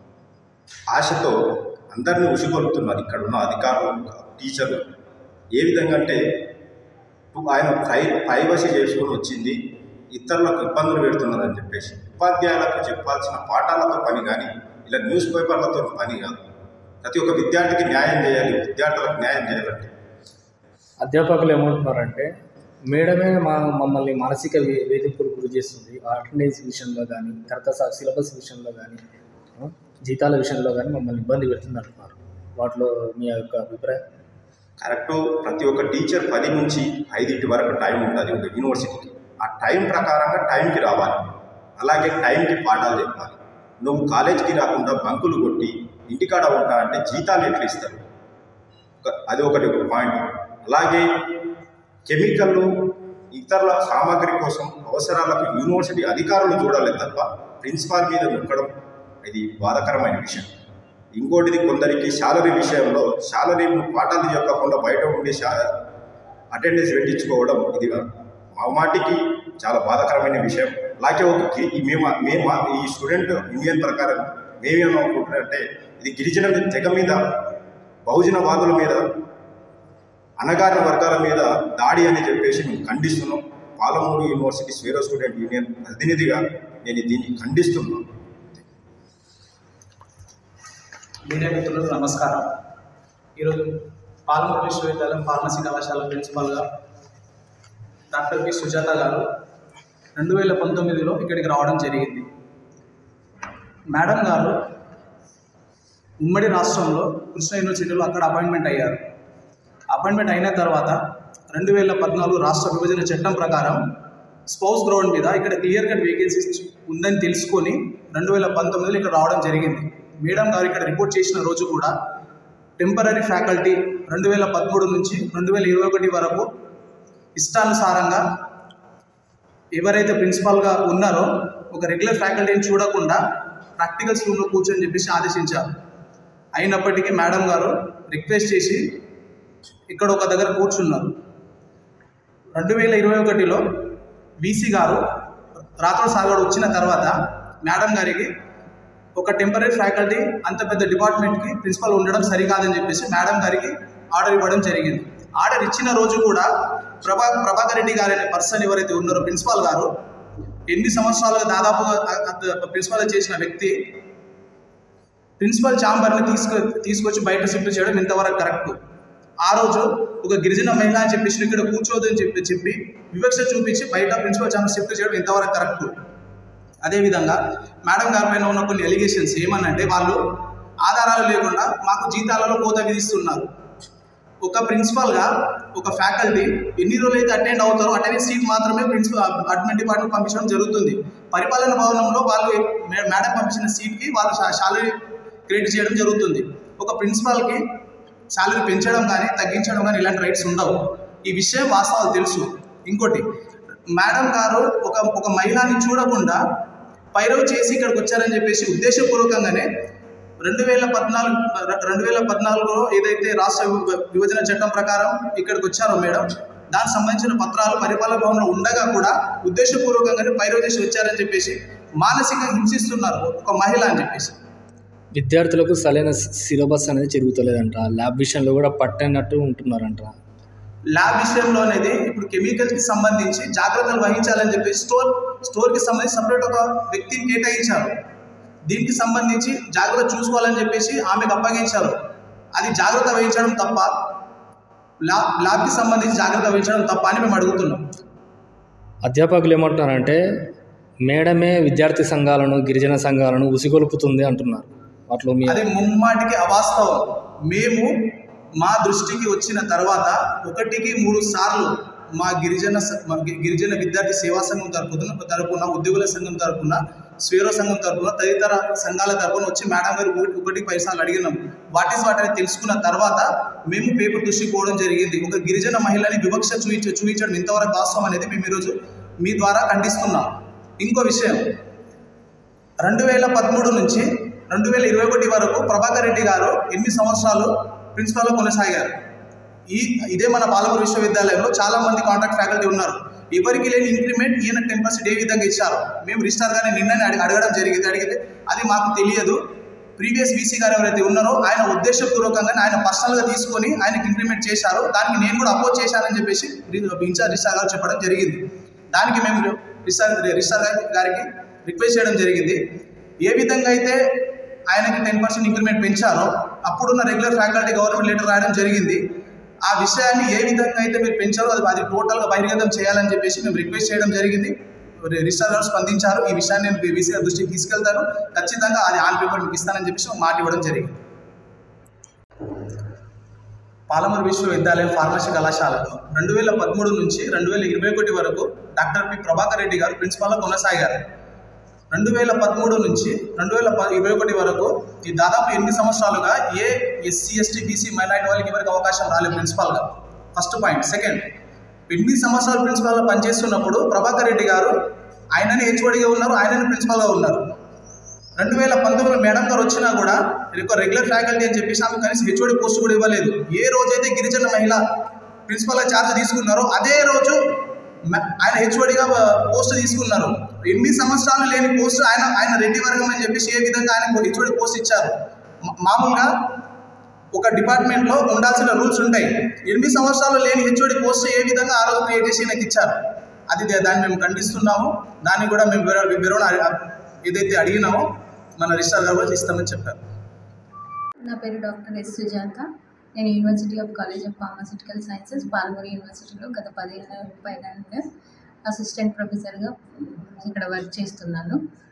ఆశతో అందరినీ ఉసిగొలుపుతున్నారు ఇక్కడ ఉన్న అధికారులు టీచర్లు ఏ విధంగా అంటే ఆయన ప్రై ప్రైవసీ చేసుకొని వచ్చింది ఇతరులకు ఇబ్బందులు పెడుతున్నారని చెప్పేసి ఉపాధ్యాయులకు చెప్పాల్సిన పాఠాలతో పని కానీ ఇలా న్యూస్ పేపర్లతో పని కాదు ప్రతి ఒక్క విద్యార్థికి న్యాయం చేయాలి విద్యార్థులకు న్యాయం చేయాలంటే అధ్యాపకులు ఏమంటున్నారంటే మేడమే మా మమ్మల్ని మానసిక వే- వేధింపులు గురి చేస్తుంది అటెండెన్స్ విషయంలో కానీ తర్వాత సిలబస్ విషయంలో కానీ ఆ, జీతాల విషయంలో కానీ మమ్మల్ని ఇబ్బంది పెడుతుంది అంటున్నారు వాటిలో మీ యొక్క అభిప్రాయం కరెక్ట్ ప్రతి ఒక్క టీచర్ పది నుంచి ఐదింటి వరకు టైం ఉంటుంది ఒక యూనివర్సిటీకి ఆ టైం ప్రకారంగా టైంకి రావాలి అలాగే టైంకి పాఠాలు చెప్పాలి నువ్వు కాలేజీకి రాకుండా బంకులు కొట్టి ఇంటికాడ ఉంటా అంటే జీతాలు ఎట్లా ఇస్తారు ఒక- అది ఒకటి ఒక పాయింట్ అలాగే కెమికల్లు ఇతరుల సామాగ్రి కోసం అవసరాలకు యూనివర్సిటీ అధికారులు చూడాలి తప్ప ప్రిన్సిపాల్ మీద నొక్కడం ఇది బాధాకరమైన విషయం ఇంకోటిది కొందరికి శాలరీ విషయంలో శాలరీ పాఠాలు చెప్పకుండా బయట ఉండి శా అటెండెన్స్ పెట్టించుకోవడం ఇది మా మాటికి చాలా బాధాకరమైన విషయం అలాగే ఒక గి- ఈ మేము మేము ఈ స్టూడెంట్ యూనియన్ ప్రకారం మేమేమనుకుంటున్నారంటే ఇది గిరిజన తెగ మీద బహుజన వాదుల మీద అనగారిన వర్గాల మీద దాడి అని చెప్పేసి మేము ఖండిస్తున్నాం Palamuru university Swaero student union ప్రతినిధిగా నేను దీన్ని ఖండిస్తున్నాను మీడియా మిత్రులకు నమస్కారం ఈరోజు పాలమూరు విశ్వవిద్యాలయం ఫార్మసీ కళాశాల ప్రిన్సిపాల్గా డాక్టర్ పి సుజాత గారు రెండు వేల పంతొమ్మిదిలో ఇక్కడికి రావడం జరిగింది మేడం గారు ఉమ్మడి రాష్ట్రంలో కృష్ణ యూనివర్సిటీలో అక్కడ అపాయింట్మెంట్ అయ్యారు అపాయింట్మెంట్ అయిన తర్వాత రెండు వేల పద్నాలుగు రాష్ట్ర విభజన చట్టం ప్రకారం స్పౌస్ గ్రౌండ్ మీద ఇక్కడ క్లియర్ కట్ వేకెన్సీస్ ఉందని తెలుసుకొని రెండు వేల పంతొమ్మిదిలో ఇక్కడ రావడం జరిగింది మేడం గారు ఇక్కడ రిపోర్ట్ చేసిన రోజు కూడా టెంపరీ ఫ్యాకల్టీ రెండు వేల పదమూడు నుంచి రెండు వేల ఇరవై ఒకటి వరకు ఇష్టానుసారంగా ఎవరైతే ప్రిన్సిపాల్గా ఉన్నారో ఒక రెగ్యులర్ ఫ్యాకల్టీని చూడకుండా ప్రాక్టికల్స్ రూమ్లో కూర్చొని చెప్పేసి ఆదేశించారు అయినప్పటికీ మేడం గారు రిక్వెస్ట్ చేసి ఇక్కడ ఒక దగ్గర కూర్చున్నారు రెండు వేల ఇరవై ఒకటిలో వీసీ గారు రాత్రి సాగర్ వచ్చిన తర్వాత మేడం గారికి ఒక టెంపరీ ఫ్యాకల్టీ అంత పెద్ద డిపార్ట్మెంట్కి ప్రిన్సిపల్ ఉండడం సరికాదని చెప్పేసి మేడం గారికి ఆర్డర్ ఇవ్వడం జరిగింది ఆర్డర్ ఇచ్చిన రోజు కూడా ప్రభా ప్రభాకర్ రెడ్డి గారు అనే పర్సన్ ఎవరైతే ఉన్నారో ప్రిన్సిపాల్ గారు ఎన్ని సంవత్సరాలుగా దాదాపుగా ప్రిన్సిపల్ చేసిన వ్యక్తి ప్రిన్సిపల్ ఛాంబర్ని తీసుకు తీసుకొచ్చి బయట షిఫ్ట్ చేయడం ఇంతవరకు కరెక్ట్ ఆ రోజు ఒక గిరిజన మహిళ అని చెప్పేసి ఇక్కడ కూర్చోదని చెప్పి చెప్పి వివక్ష చూపించి బయట ప్రిన్సిపల్ ఛాంబర్ షిఫ్ట్ చేయడం ఇంతవరకు కరెక్ట్ అదేవిధంగా మేడం గారి పైన ఉన్న కొన్ని ఎలిగేషన్స్ ఏమనంటే వాళ్ళు ఆధారాలు లేకుండా మాకు జీతాలలో కోత విధిస్తున్నారు ఒక ప్రిన్సిపల్గా ఒక ఫ్యాకల్టీ ఎన్ని రోజులు అయితే అటెండ్ అవుతారో అటెండెన్స్ సీట్ మాత్రమే ప్రిన్సిపల్ అడ్మిన్ డిపార్ట్మెంట్ పంపించడం జరుగుతుంది పరిపాలన భవనంలో వాళ్ళు మే- మేడం పంపించిన సీట్కి వాళ్ళు శాలరీ క్రియేట్ చేయడం జరుగుతుంది ఒక ప్రిన్సిపాల్కి శాలరీ పెంచడం కానీ తగ్గించడం కానీ ఇలాంటి రైట్స్ ఉండవు ఈ విషయం వాస్తవాలు తెలుసు ఇంకోటి మేడం గారు ఒక ఒక మహిళని చూడకుండా పైరవ్ చేసి ఇక్కడికి వచ్చారని చెప్పేసి ఉద్దేశపూర్వకంగానే రెండు వేల పద్నాలుగు రెండు వేల పద్నాలుగులో ఏదైతే రాష్ట్ర విభ- విభజన చట్టం ప్రకారం ఇక్కడికి వచ్చారో మేడం దానికి సంబంధించిన పత్రాలు పరిపాలన భవన్లో ఉండగా కూడా ఉద్దేశపూర్వకంగానే పైరవ్ చేసి వచ్చారని చెప్పేసి మానసికంగా హింసిస్తున్నారు ఒక మహిళ అని చెప్పేసి విద్యార్థులకు సరైన సిలబస్ అనేది జరుగుతలేదంట ల్యాబ్ విషయంలో కూడా పట్టనట్టు ఉంటున్నారంట ల్యాబ్ విషయంలో అనేది ఇప్పుడు కెమికల్కి సంబంధించి జాగ్రత్తలు వహించాలని చెప్పి స్టోర్ స్టోర్కి సంబంధించి సపరేట్ ఒక వ్యక్తిని కేటాయించారు దీనికి సంబంధించి జాగ్రత్త చూసుకోవాలని చెప్పేసి ఆమెకు అప్పగించారు అది జాగ్రత్త వహించడం తప్ప ల్యాబ్ ల్యాబ్కి సంబంధించి జాగ్రత్త వహించడం తప్ప అని మేము అడుగుతున్నాం అధ్యాపకులు ఏమంటున్నారంటే మేడమే విద్యార్థి సంఘాలను గిరిజన సంఘాలను ఉసిగొలుపుతుంది అంటున్నారు వాటిలో మీ అది ముమ్మాటికి అవాస్తవం మేము మా దృష్టికి వచ్చిన తర్వాత ఒకటికి మూడు సార్లు మా గిరిజన స- మా గి- గిరిజన విద్యార్థి సేవా సంఘం తరపున తరపున ఉద్యోగుల సంఘం తరపున స్వేరో సంఘం తరపున తదితర సంఘాల తరపున వచ్చి మేడం గారు ఒకటి ఒకటి పైసలు అడిగినాం వాట్ ఈస్ వాట్ అని తెలుసుకున్న తర్వాత మేము పేపర్ దృష్టికి పోవడం జరిగింది ఒక గిరిజన మహిళని వివక్ష చూపించ చూపించడం ఇంతవరకు వాస్తవం అనేది మేము ఈరోజు మీ ద్వారా ఖండిస్తున్నాం ఇంకో విషయం రెండు వేల పదమూడు నుంచి రెండు వేల ఇరవై ఒకటి వరకు ప్రభాకర్ రెడ్డి గారు ఎన్ని సంవత్సరాలు ప్రిన్సిపాల్గా కొనసాగారు ఈ ఇదే మన పాలమూరు విశ్వవిద్యాలయంలో చాలా మంది కాంట్రాక్ట్ ఫ్యాకల్టీ ఉన్నారు ఎవరికి లేని ఇంక్రిమెంట్ ఈయన టెన్ పర్సెంట్ ఏ విధంగా ఇచ్చారు మేము రిజిస్టార్ గారిని నిన్ననే అడిగి అడగడం జరిగింది అడిగితే అది మాకు తెలియదు ప్రీవియస్ వీసీ గారు ఎవరైతే ఉన్నారో ఆయన ఉద్దేశపూర్వకంగా ఆయన పర్సనల్గా తీసుకొని ఆయనకి ఇంప్లిమెంట్ చేశారు దానికి నేను కూడా అపోజ్ చేశానని చెప్పేసి ఇన్ఛార్జ్ రిజిస్టార్ గారు చెప్పడం జరిగింది దానికి మేము రిజిస్టార్ రిజిస్టార్ గారికి రిక్వెస్ట్ చేయడం జరిగింది ఏ విధంగా అయితే ఆయనకి టెన్ పర్సెంట్ ఇంక్రిమెంట్ పెంచారో అప్పుడున్న రెగ్యులర్ ఫ్యాకల్టీ గవర్నమెంట్ లెటర్ రాయడం జరిగింది ఆ విషయాన్ని ఏ విధంగా అయితే మీరు పెంచారో అది అది టోటల్గా బహిర్గతం చేయాలని చెప్పేసి మేము రిక్వెస్ట్ చేయడం జరిగింది రిజిస్టర్ గారు స్పందించారు ఈ విషయాన్ని నేను వీసీ గారి దృష్టికి తీసుకెళ్తాను ఖచ్చితంగా అది ఆన్ పేపర్ మీకు ఇస్తానని చెప్పేసి ఒక మాట ఇవ్వడం జరిగింది పాలమూరు విశ్వవిద్యాలయం ఫార్మసీ కళాశాల రెండు వేల పదమూడు నుంచి రెండు వేల ఇరవై ఒకటి వరకు డాక్టర్ పి ప్రభాకర్ రెడ్డి గారు ప్రిన్సిపాల్గా కొనసాగారు రెండు వేల పదమూడు నుంచి రెండు వేల ప- ఇరవై ఒకటి వరకు ఈ దాదాపు ఎనిమిది సంవత్సరాలుగా ఏ ఎస్సీ ఎస్టీ బీసీ మైనారిటీ వాళ్ళకి ఎవరికి అవకాశం రాలేదు ప్రిన్సిపాల్గా ఫస్ట్ పాయింట్ సెకండ్ ఎనిమిది సంవత్సరాలు ప్రిన్సిపాల్గా పనిచేస్తున్నప్పుడు ప్రభాకర్ రెడ్డి గారు ఆయనని హెచ్ఓడిగా ఉన్నారు ఆయనని ప్రిన్సిపాల్గా ఉన్నారు రెండు వేల పంతొమ్మిది మేడం గారు వచ్చినా కూడా ఒక రెగ్యులర్ ఫ్యాకల్టీ అని చెప్పేసి ఆమె కనీసం హెచ్ఓడి పోస్ట్ కూడా ఇవ్వలేదు ఏ రోజైతే గిరిజన మహిళ ప్రిన్సిపల్గా ఛార్జ్ తీసుకున్నారో అదే రోజు మ- ఆయన హెచ్ఓడిగా పోస్ట్ తీసుకున్నారు ఎనిమిది సంవత్సరాలు లేని పోస్ట్ ఆయన ఆయన రెడ్డి వర్గం అని చెప్పేసి ఏ విధంగా ఆయన హెచ్ఓడి పోస్ట్ ఇచ్చారు మా- మామూలుగా ఒక డిపార్ట్మెంట్లో ఉండాల్సిన రూల్స్ ఉంటాయి ఎనిమిది సంవత్సరాలు లేని హెచ్ఓడి పోస్ట్ ఏ విధంగా ఆ రోజు క్రియేట్ చేసి ఈయనకి ఇచ్చారు అది దే- దాన్ని మేము ఖండిస్తున్నాము దాన్ని కూడా మేము వివర- వివరణ అడి- ఏదైతే అడిగినామో మన రిజిస్టర్ గారు కూడా ఇస్తామని చెప్పారు నా పేరు డాక్టర్ ఎస్ సుజాత నేను university of college of pharmaceutical sciences పాల్గొని యూనివర్సిటీలో గత పదిహేను పైన అసిస్టెంట్ ప్రొఫెసర్గా ఇక్కడ వర్క్ చేస్తున్నాను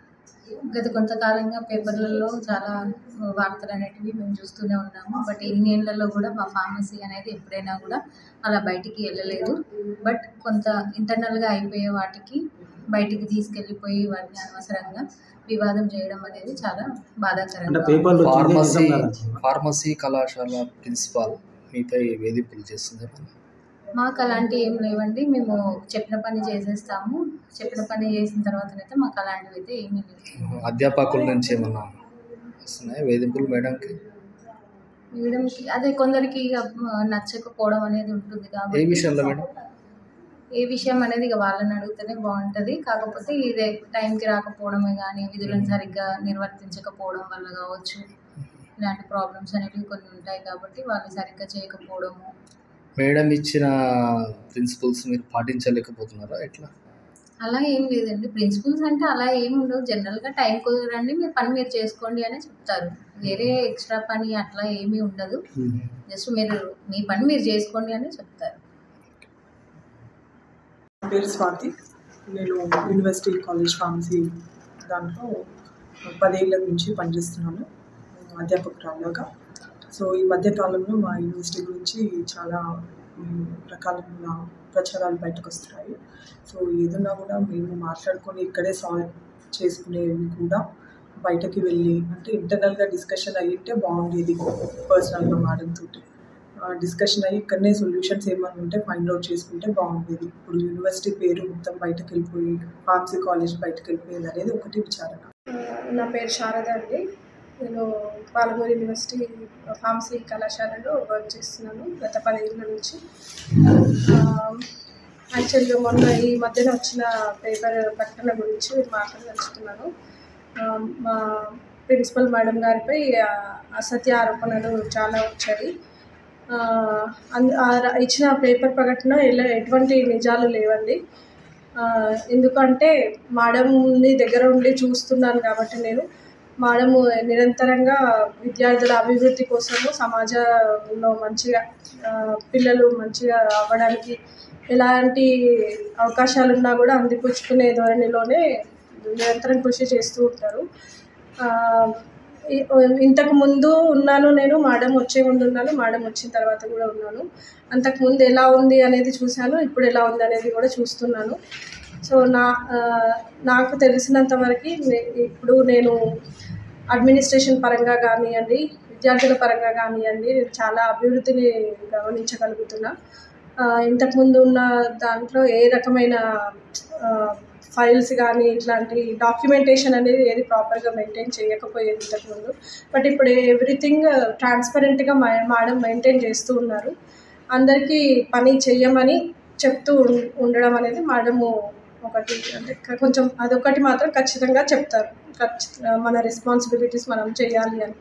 గత కొంతకాలంగా పేపర్లలో చాలా వార్తలు అనేటివి మేము చూస్తూనే ఉన్నాము బట్ ఇన్ని ఏళ్లలో కూడా మా ఫార్మసీ అనేది ఎప్పుడైనా కూడా అలా బయటికి వెళ్ళలేదు బట్ కొంత ఇంటర్నల్గా అయిపోయే వాటికి బయటికి తీసుకెళ్ళిపోయి వాటిని అనవసరంగా వివాదం చేయడం అనేది చాలా బాధాకరంగా ఉంది. ఫార్మసీ ఫార్మసీ కళాశాల ప్రిన్సిపాల్ మీపై వేధింపులు చేస్తుంది మాకు అలాంటివి ఏం లేవండి మేము చెప్పిన పని చేసేస్తాము చెప్పిన పని చేసిన తర్వాతనైతే మాకు అలాంటివి అయితే ఏమీ లేవు అధ్యాపకుల నుంచి ఏమన్నా వస్తున్నాయి వేధింపులు మేడంకి మేడంకి అదే కొందరికి ఇక నచ్చకపోవడం అనేది ఉంటుంది ఏ కాబట్టి విషయంలో మేడం ఏ విషయం అనేది ఇక వాళ్ళని అడిగితేనే బాగుంటుంది కాకపోతే ఇదే టైంకి రాకపోవడమే కానీ విధులను సరిగ్గా నిర్వర్తించకపోవడం వల్ల కావచ్చు ఇలాంటి ప్రాబ్లమ్స్ అనేవి కొన్ని ఉంటాయి కాబట్టి వాళ్ళు సరిగ్గా చేయకపోవడము మేడం ఇచ్చిన ప్రిన్సిపల్స్ మీరు పాటించలేకపోతున్నారా ఎట్లా అలా ఏం లేదండి ప్రిన్సిపల్స్ అంటే అలా ఏం ఉండవు జనరల్గా టైం కుదరండి మీ పని మీరు చేసుకోండి అని చెప్తారు వేరే ఎక్స్ట్రా పని అట్లా ఏమీ ఉండదు జస్ట్ మీరు మీ పని మీరు చేసుకోండి అని చెప్తారు నా పేరు స్వాతి నేను యూనివర్సిటీ కాలేజ్ ఫార్మసీ దాంట్లో పదేళ్ళ నుంచి పనిచేస్తున్నాను అధ్యాపకురాలుగా సో ఈ మధ్య కాలంలో మా యూనివర్సిటీ గురించి చాలా మ్, రకాలైన ప్రచారాలు బయటకు వస్తున్నాయి సో ఏదన్నా కూడా మేము మాట్లాడుకొని ఇక్కడే సాల్వ్ చేసుకునేవి కూడా బయటకి వెళ్ళి అంటే ఇంటర్నల్గా డిస్కషన్ అయ్యింటే బాగుండేది పర్సనల్గా మేడం తోటి డిస్కషన్ అయ్యి ఇక్కడనే సొల్యూషన్స్ ఏమైనా ఉంటే ఫైండ్ అవుట్ చేసుకుంటే బాగుండేది ఇప్పుడు యూనివర్సిటీ పేరు మొత్తం బయటకు వెళ్ళిపోయి ఫార్మసీ కాలేజ్ బయటకు వెళ్ళిపోయింది అనేది ఒకటి విచారణ నా పేరు శారద అండి నేను పాలమూరు యూనివర్సిటీ ఫార్మసీ కళాశాలలో వర్క్ చేస్తున్నాను గత పదేళ్ళ నుంచి యాక్చువల్గా మొన్న ఈ మధ్యన వచ్చిన పేపర్ ప్రకటన గురించి మాట్లాడదలుచుకున్నాను ఆ, మా ప్రిన్సిపల్ మేడం గారిపై ఆ, అసత్య ఆరోపణలు చాలా వచ్చాయి ఆ, అంద- ఆ ర- ఇచ్చిన పేపర్ ప్రకటన ఎలా ఎటువంటి నిజాలు లేవండి ఆ, ఎందుకంటే మేడంని దగ్గర ఉండి చూస్తున్నాను కాబట్టి నేను మేడము నిరంతరంగా విద్యార్థుల అభివృద్ధి కోసము సమాజంలో మంచిగా ఆ, పిల్లలు మంచిగా అవ్వడానికి ఎలాంటి అవకాశాలు ఉన్నా కూడా అందిపుచ్చుకునే ధోరణిలోనే నిరంతరం కృషి చేస్తూ ఉంటారు ఆ, ఈ- ఇంతకు ముందు ఉన్నాను నేను మేడం వచ్చే ముందు ఉన్నాను మేడం వచ్చిన తర్వాత కూడా ఉన్నాను అంతకు ముందు ఎలా ఉంది అనేది చూశాను ఇప్పుడు ఎలా ఉంది అనేది కూడా చూస్తున్నాను సో నా ఆ, నాకు తెలిసినంత వరకు నే- ఇప్పుడు నేను అడ్మినిస్ట్రేషన్ పరంగా కానివ్వండి విద్యార్థుల పరంగా కానివ్వండి నేను చాలా అభివృద్ధిని గమనించగలుగుతున్నా ఆ, ఇంతకుముందు ఉన్న దాంట్లో ఏ రకమైన ఫైల్స్ కానీ ఇట్లాంటి డాక్యుమెంటేషన్ అనేది ఏది ప్రాపర్గా మెయింటైన్ చేయకపోయేది ఇంతకుముందు బట్ ఇప్పుడు ఎవ్రీథింగ్ ట్రాన్స్పరెంట్గా మేడం మెయింటైన్ చేస్తూ ఉన్నారు అందరికీ పని చెయ్యమని చెప్తూ ఉం- ఉండడం అనేది మేడము ఒకటి అంటే క- కొంచెం అదొకటి మాత్రం ఖచ్చితంగా చెప్తారు ఖచ్చిత మన రెస్పాన్సిబిలిటీస్ మనం చేయాలి అని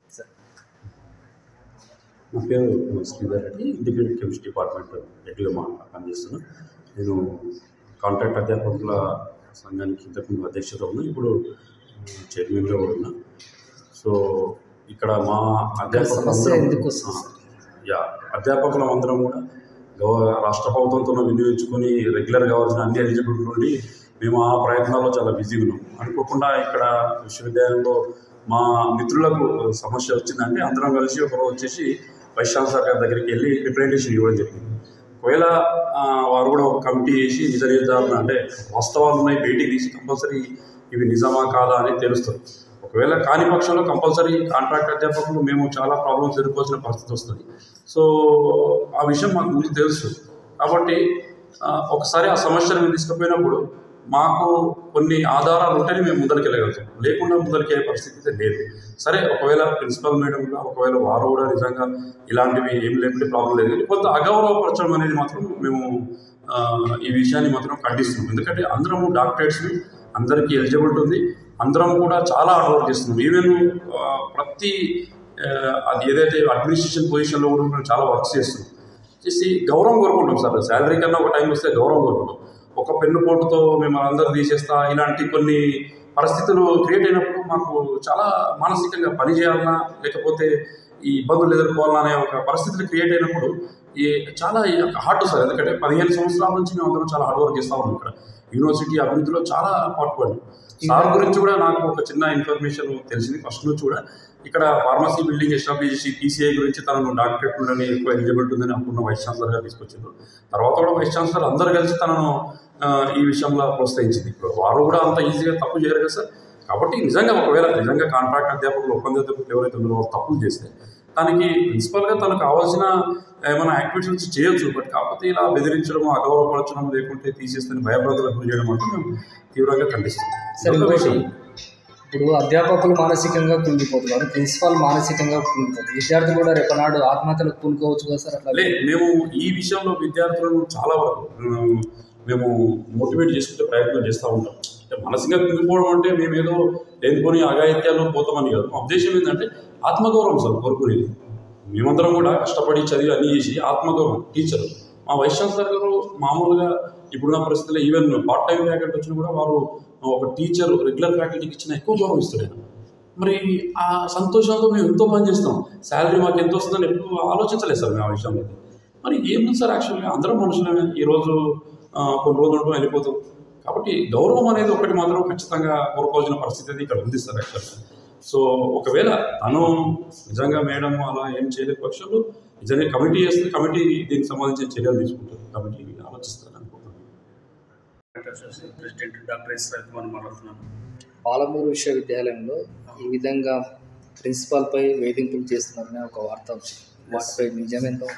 నా పేరు Sridhar Reddy integrated chemistry department హెడ్గా మా పనిచేస్తున్నాను నేను కాంట్రాక్ట్ అధ్యాపకుల సంఘానికి ఇంతకుముందు అధ్యక్షత ఉన్నా ఇప్పుడు చైర్మన్గా కూడా ఉన్నా సో ఇక్కడ మా అధ్యాపకులు సమస్య అందరం- ఎందుకు వస్తుంది యా అధ్యాపకులం అందరం కూడా గవ రాష్ట్ర ప్రభుత్వంతో వినియోగించుకొని రెగ్యులర్ కావాల్సిన అన్ని ఎలిజిబిలిటీ నుండి మేము ఆ ప్రయత్నాల్లో చాలా బిజీగా ఉన్నాం అనుకోకుండా ఇక్కడ విశ్వవిద్యాలయంలో మా మిత్రులకు సమస్య వచ్చిందంటే అందరం కలిసి ఒకరోజు వచ్చేసి వైస్ ఛాన్సలర్ గారి దగ్గరికి వెళ్ళి రిప్రజెంటేషన్ ఇవ్వడం జరిగింది ఒకవేళ ఆ, వారు కూడా ఒక కమిటీ వేసి నిజ నిర్ధారణ అంటే వాస్తవాలు ఉన్నాయి బయటికి తీసి కంపల్సరీ ఇవి నిజమా కాదా అని తెలుస్తుంది ఒకవేళ కాని పక్షంలో కంపల్సరీ కాంట్రాక్ట్ అధ్యాపకులు మేము చాలా ప్రాబ్లమ్స్ ఎదుర్కోవాల్సిన పరిస్థితి వస్తుంది సో ఆ విషయం మాకు ముందు తెలుసు కాబట్టి ఆ, ఒకసారి ఆ సమస్యను మేము తీసుకుపోయినప్పుడు మాకు కొన్ని ఆధారాలు ఉంటేనే మేము ముందరికి వెళ్ళగలుగుతాం లేకుండా ముందరికి వెళ్ళే పరిస్థితి అయితే లేదు సరే ఒకవేళ ప్రిన్సిపల్ మేడం కూడా ఒకవేళ వారు కూడా నిజంగా ఇలాంటివి ఏం లేకుంటే ప్రాబ్లం లేదు కానీ కొంత అగౌరవపరచడం అనేది మాత్రం మేము ఆ, ఈ విషయాన్ని మాత్రం ఖండిస్తున్నాం ఎందుకంటే అందరము డాక్టరేట్స్ అందరికీ ఎలిజిబిలిటీ ఉంది అందరం కూడా చాలా హార్డ్ వర్క్ చేస్తున్నాం ఈవెన్ ఆ, ప్రతి ఆ, అది ఏదైతే అడ్మినిస్ట్రేషన్ పొజిషన్లో కూడా మేము చాలా వర్క్ చేస్తున్నాం చేసి గౌరవం కోరుకుంటాం సార్ శాలరీ కన్నా ఒక టైం వస్తే గౌరవం కోరుకుంటాం ఒక పెన్ను పోటుతో మేము అందరూ తీసేస్తా ఇలాంటి కొన్ని పరిస్థితులు క్రియేట్ అయినప్పుడు మాకు చాలా మానసికంగా పని చేయాలన్నా లేకపోతే ఈ ఇబ్బందులు ఎదుర్కోవాలన్నా అనే ఒక పరిస్థితులు క్రియేట్ అయినప్పుడు ఈ చాలా హార్డ్ సార్ ఎందుకంటే పదిహేను సంవత్సరాల నుంచి మేము అందరం చాలా హార్డ్ వర్క్ చేస్తూ ఉన్నాం ఇక్కడ యూనివర్సిటీ అభివృద్ధిలో చాలా పాటుపడి సార్ గురించి కూడా నాకు ఒక చిన్న ఇన్ఫర్మేషన్ తెలిసింది ఫస్ట్ నుంచి కూడా ఇక్కడ ఫార్మసీ బిల్డింగ్ ఎస్టాబ్లిష్ చేసి పీసీఐ గురించి తనను డాక్టరేట్ ఉందని ఎక్కువ ఎలిజిబిలిటీ ఉందని అప్పుడున్న వైస్ ఛాన్సలర్ గారు తీసుకొచ్చారు తర్వాత కూడా వైస్ ఛాన్సలర్ అందరూ కలిసి తనను ఆ, ఈ విషయంలో ప్రోత్సహించింది ఇప్పుడు వారు కూడా అంత ఈజీగా తప్పు చేయరు కదా సార్ కాబట్టి నిజంగా ఒకవేళ నిజంగా కాంట్రాక్ట్ అధ్యాపకులు ఒప్పంద అధ్యాపకులు ఎవరైతే ఉన్నారో వాళ్ళు తప్పులు చేస్తే దానికి ప్రిన్సిపల్గా తనకు కావాల్సిన ఏమైనా యాక్టివిటీస్ చేయొచ్చు బట్ కాకపోతే ఇలా బెదిరించడం అగౌరవపరచడం లేకుంటే తీసేస్తే భయభ్రాంతులకు గురి చేయడం అంటే మేము తీవ్రంగా ఖండిస్తాం సరే రెండో ఇంకోటి విషయం, ఇప్పుడు అధ్యాపకులు మానసికంగా కుంగిపోతున్నారు ప్రిన్సిపాల్ మానసికంగా కుంగిపోతుంది విద్యార్థులు కూడా రేపనాడు ఆత్మహత్యలకు కూనుకోవచ్చు కదా సార్ అట్లా లే మేము ఈ విషయంలో విద్యార్థులను చాలా వరకు ఉమ్, మేము మోటివేట్ చేసుకుంటే ప్రయత్నం చేస్తూ ఉంటాం అంటే మనసుగా కుంగిపోవడం అంటే మేము ఏదో లేనిపోని అఘాయిత్యాలు పోతామని కాదు మా ఉద్దేశం ఏంటంటే ఆత్మగౌరవం సార్ కోరుకునేది మేమందరం కూడా కష్టపడి చదివి అన్నీ చేసి ఆత్మగౌరవం టీచర్ మా వైస్ ఛాన్సలర్ గారు మామూలుగా ఇప్పుడున్న పరిస్థితుల్లో ఈవెన్ పార్ట్ టైం ఫ్యాకల్టీ వచ్చినా కూడా వారు ఒక టీచర్ రెగ్యులర్ ఫ్యాకల్టీకి ఇచ్చిన ఎక్కువ గౌరవం ఇస్తారు ఆయన. మరి ఆ సంతోషంతో మేము ఎంతో పని చేస్తాం శాలరీ మాకు ఎంత వస్తుందని ఎప్పుడు ఆలోచించలేదు సార్ మేము ఆ విషయంలో మరి ఏముంది సార్ యాక్చువల్గా అందరం మనుషులమే ఈరోజు ఆ, కొన్ని రోజులు ఉంటాం వెళ్ళిపోతాం కాబట్టి గౌరవం అనేది ఒకటి మాత్రం ఖచ్చితంగా కోరుకోవాల్సిన పరిస్థితి అయితే ఇక్కడ ఉంది సార్ యాక్చువల్గా సో ఒకవేళ తను నిజంగా మేడం అలా ఏం చేయలేని పక్షంలో నిజంగా కమిటీ చేస్తుంది కమిటీ దీనికి సంబంధించిన చర్యలు తీసుకుంటుంది కమిటీ ఆలోచిస్తారు అనుకుంటున్నాను ప్రెసిడెంట్ డాక్టర్ ఎస్ రవికుమార్ మాట్లాడుతున్నాను పాలమూరు విశ్వవిద్యాలయంలో ఈ విధంగా ప్రిన్సిపాల్పై వేధింపులు చేస్తున్నారనే ఒక వార్త వచ్చింది వాటిపై నిజమేంతో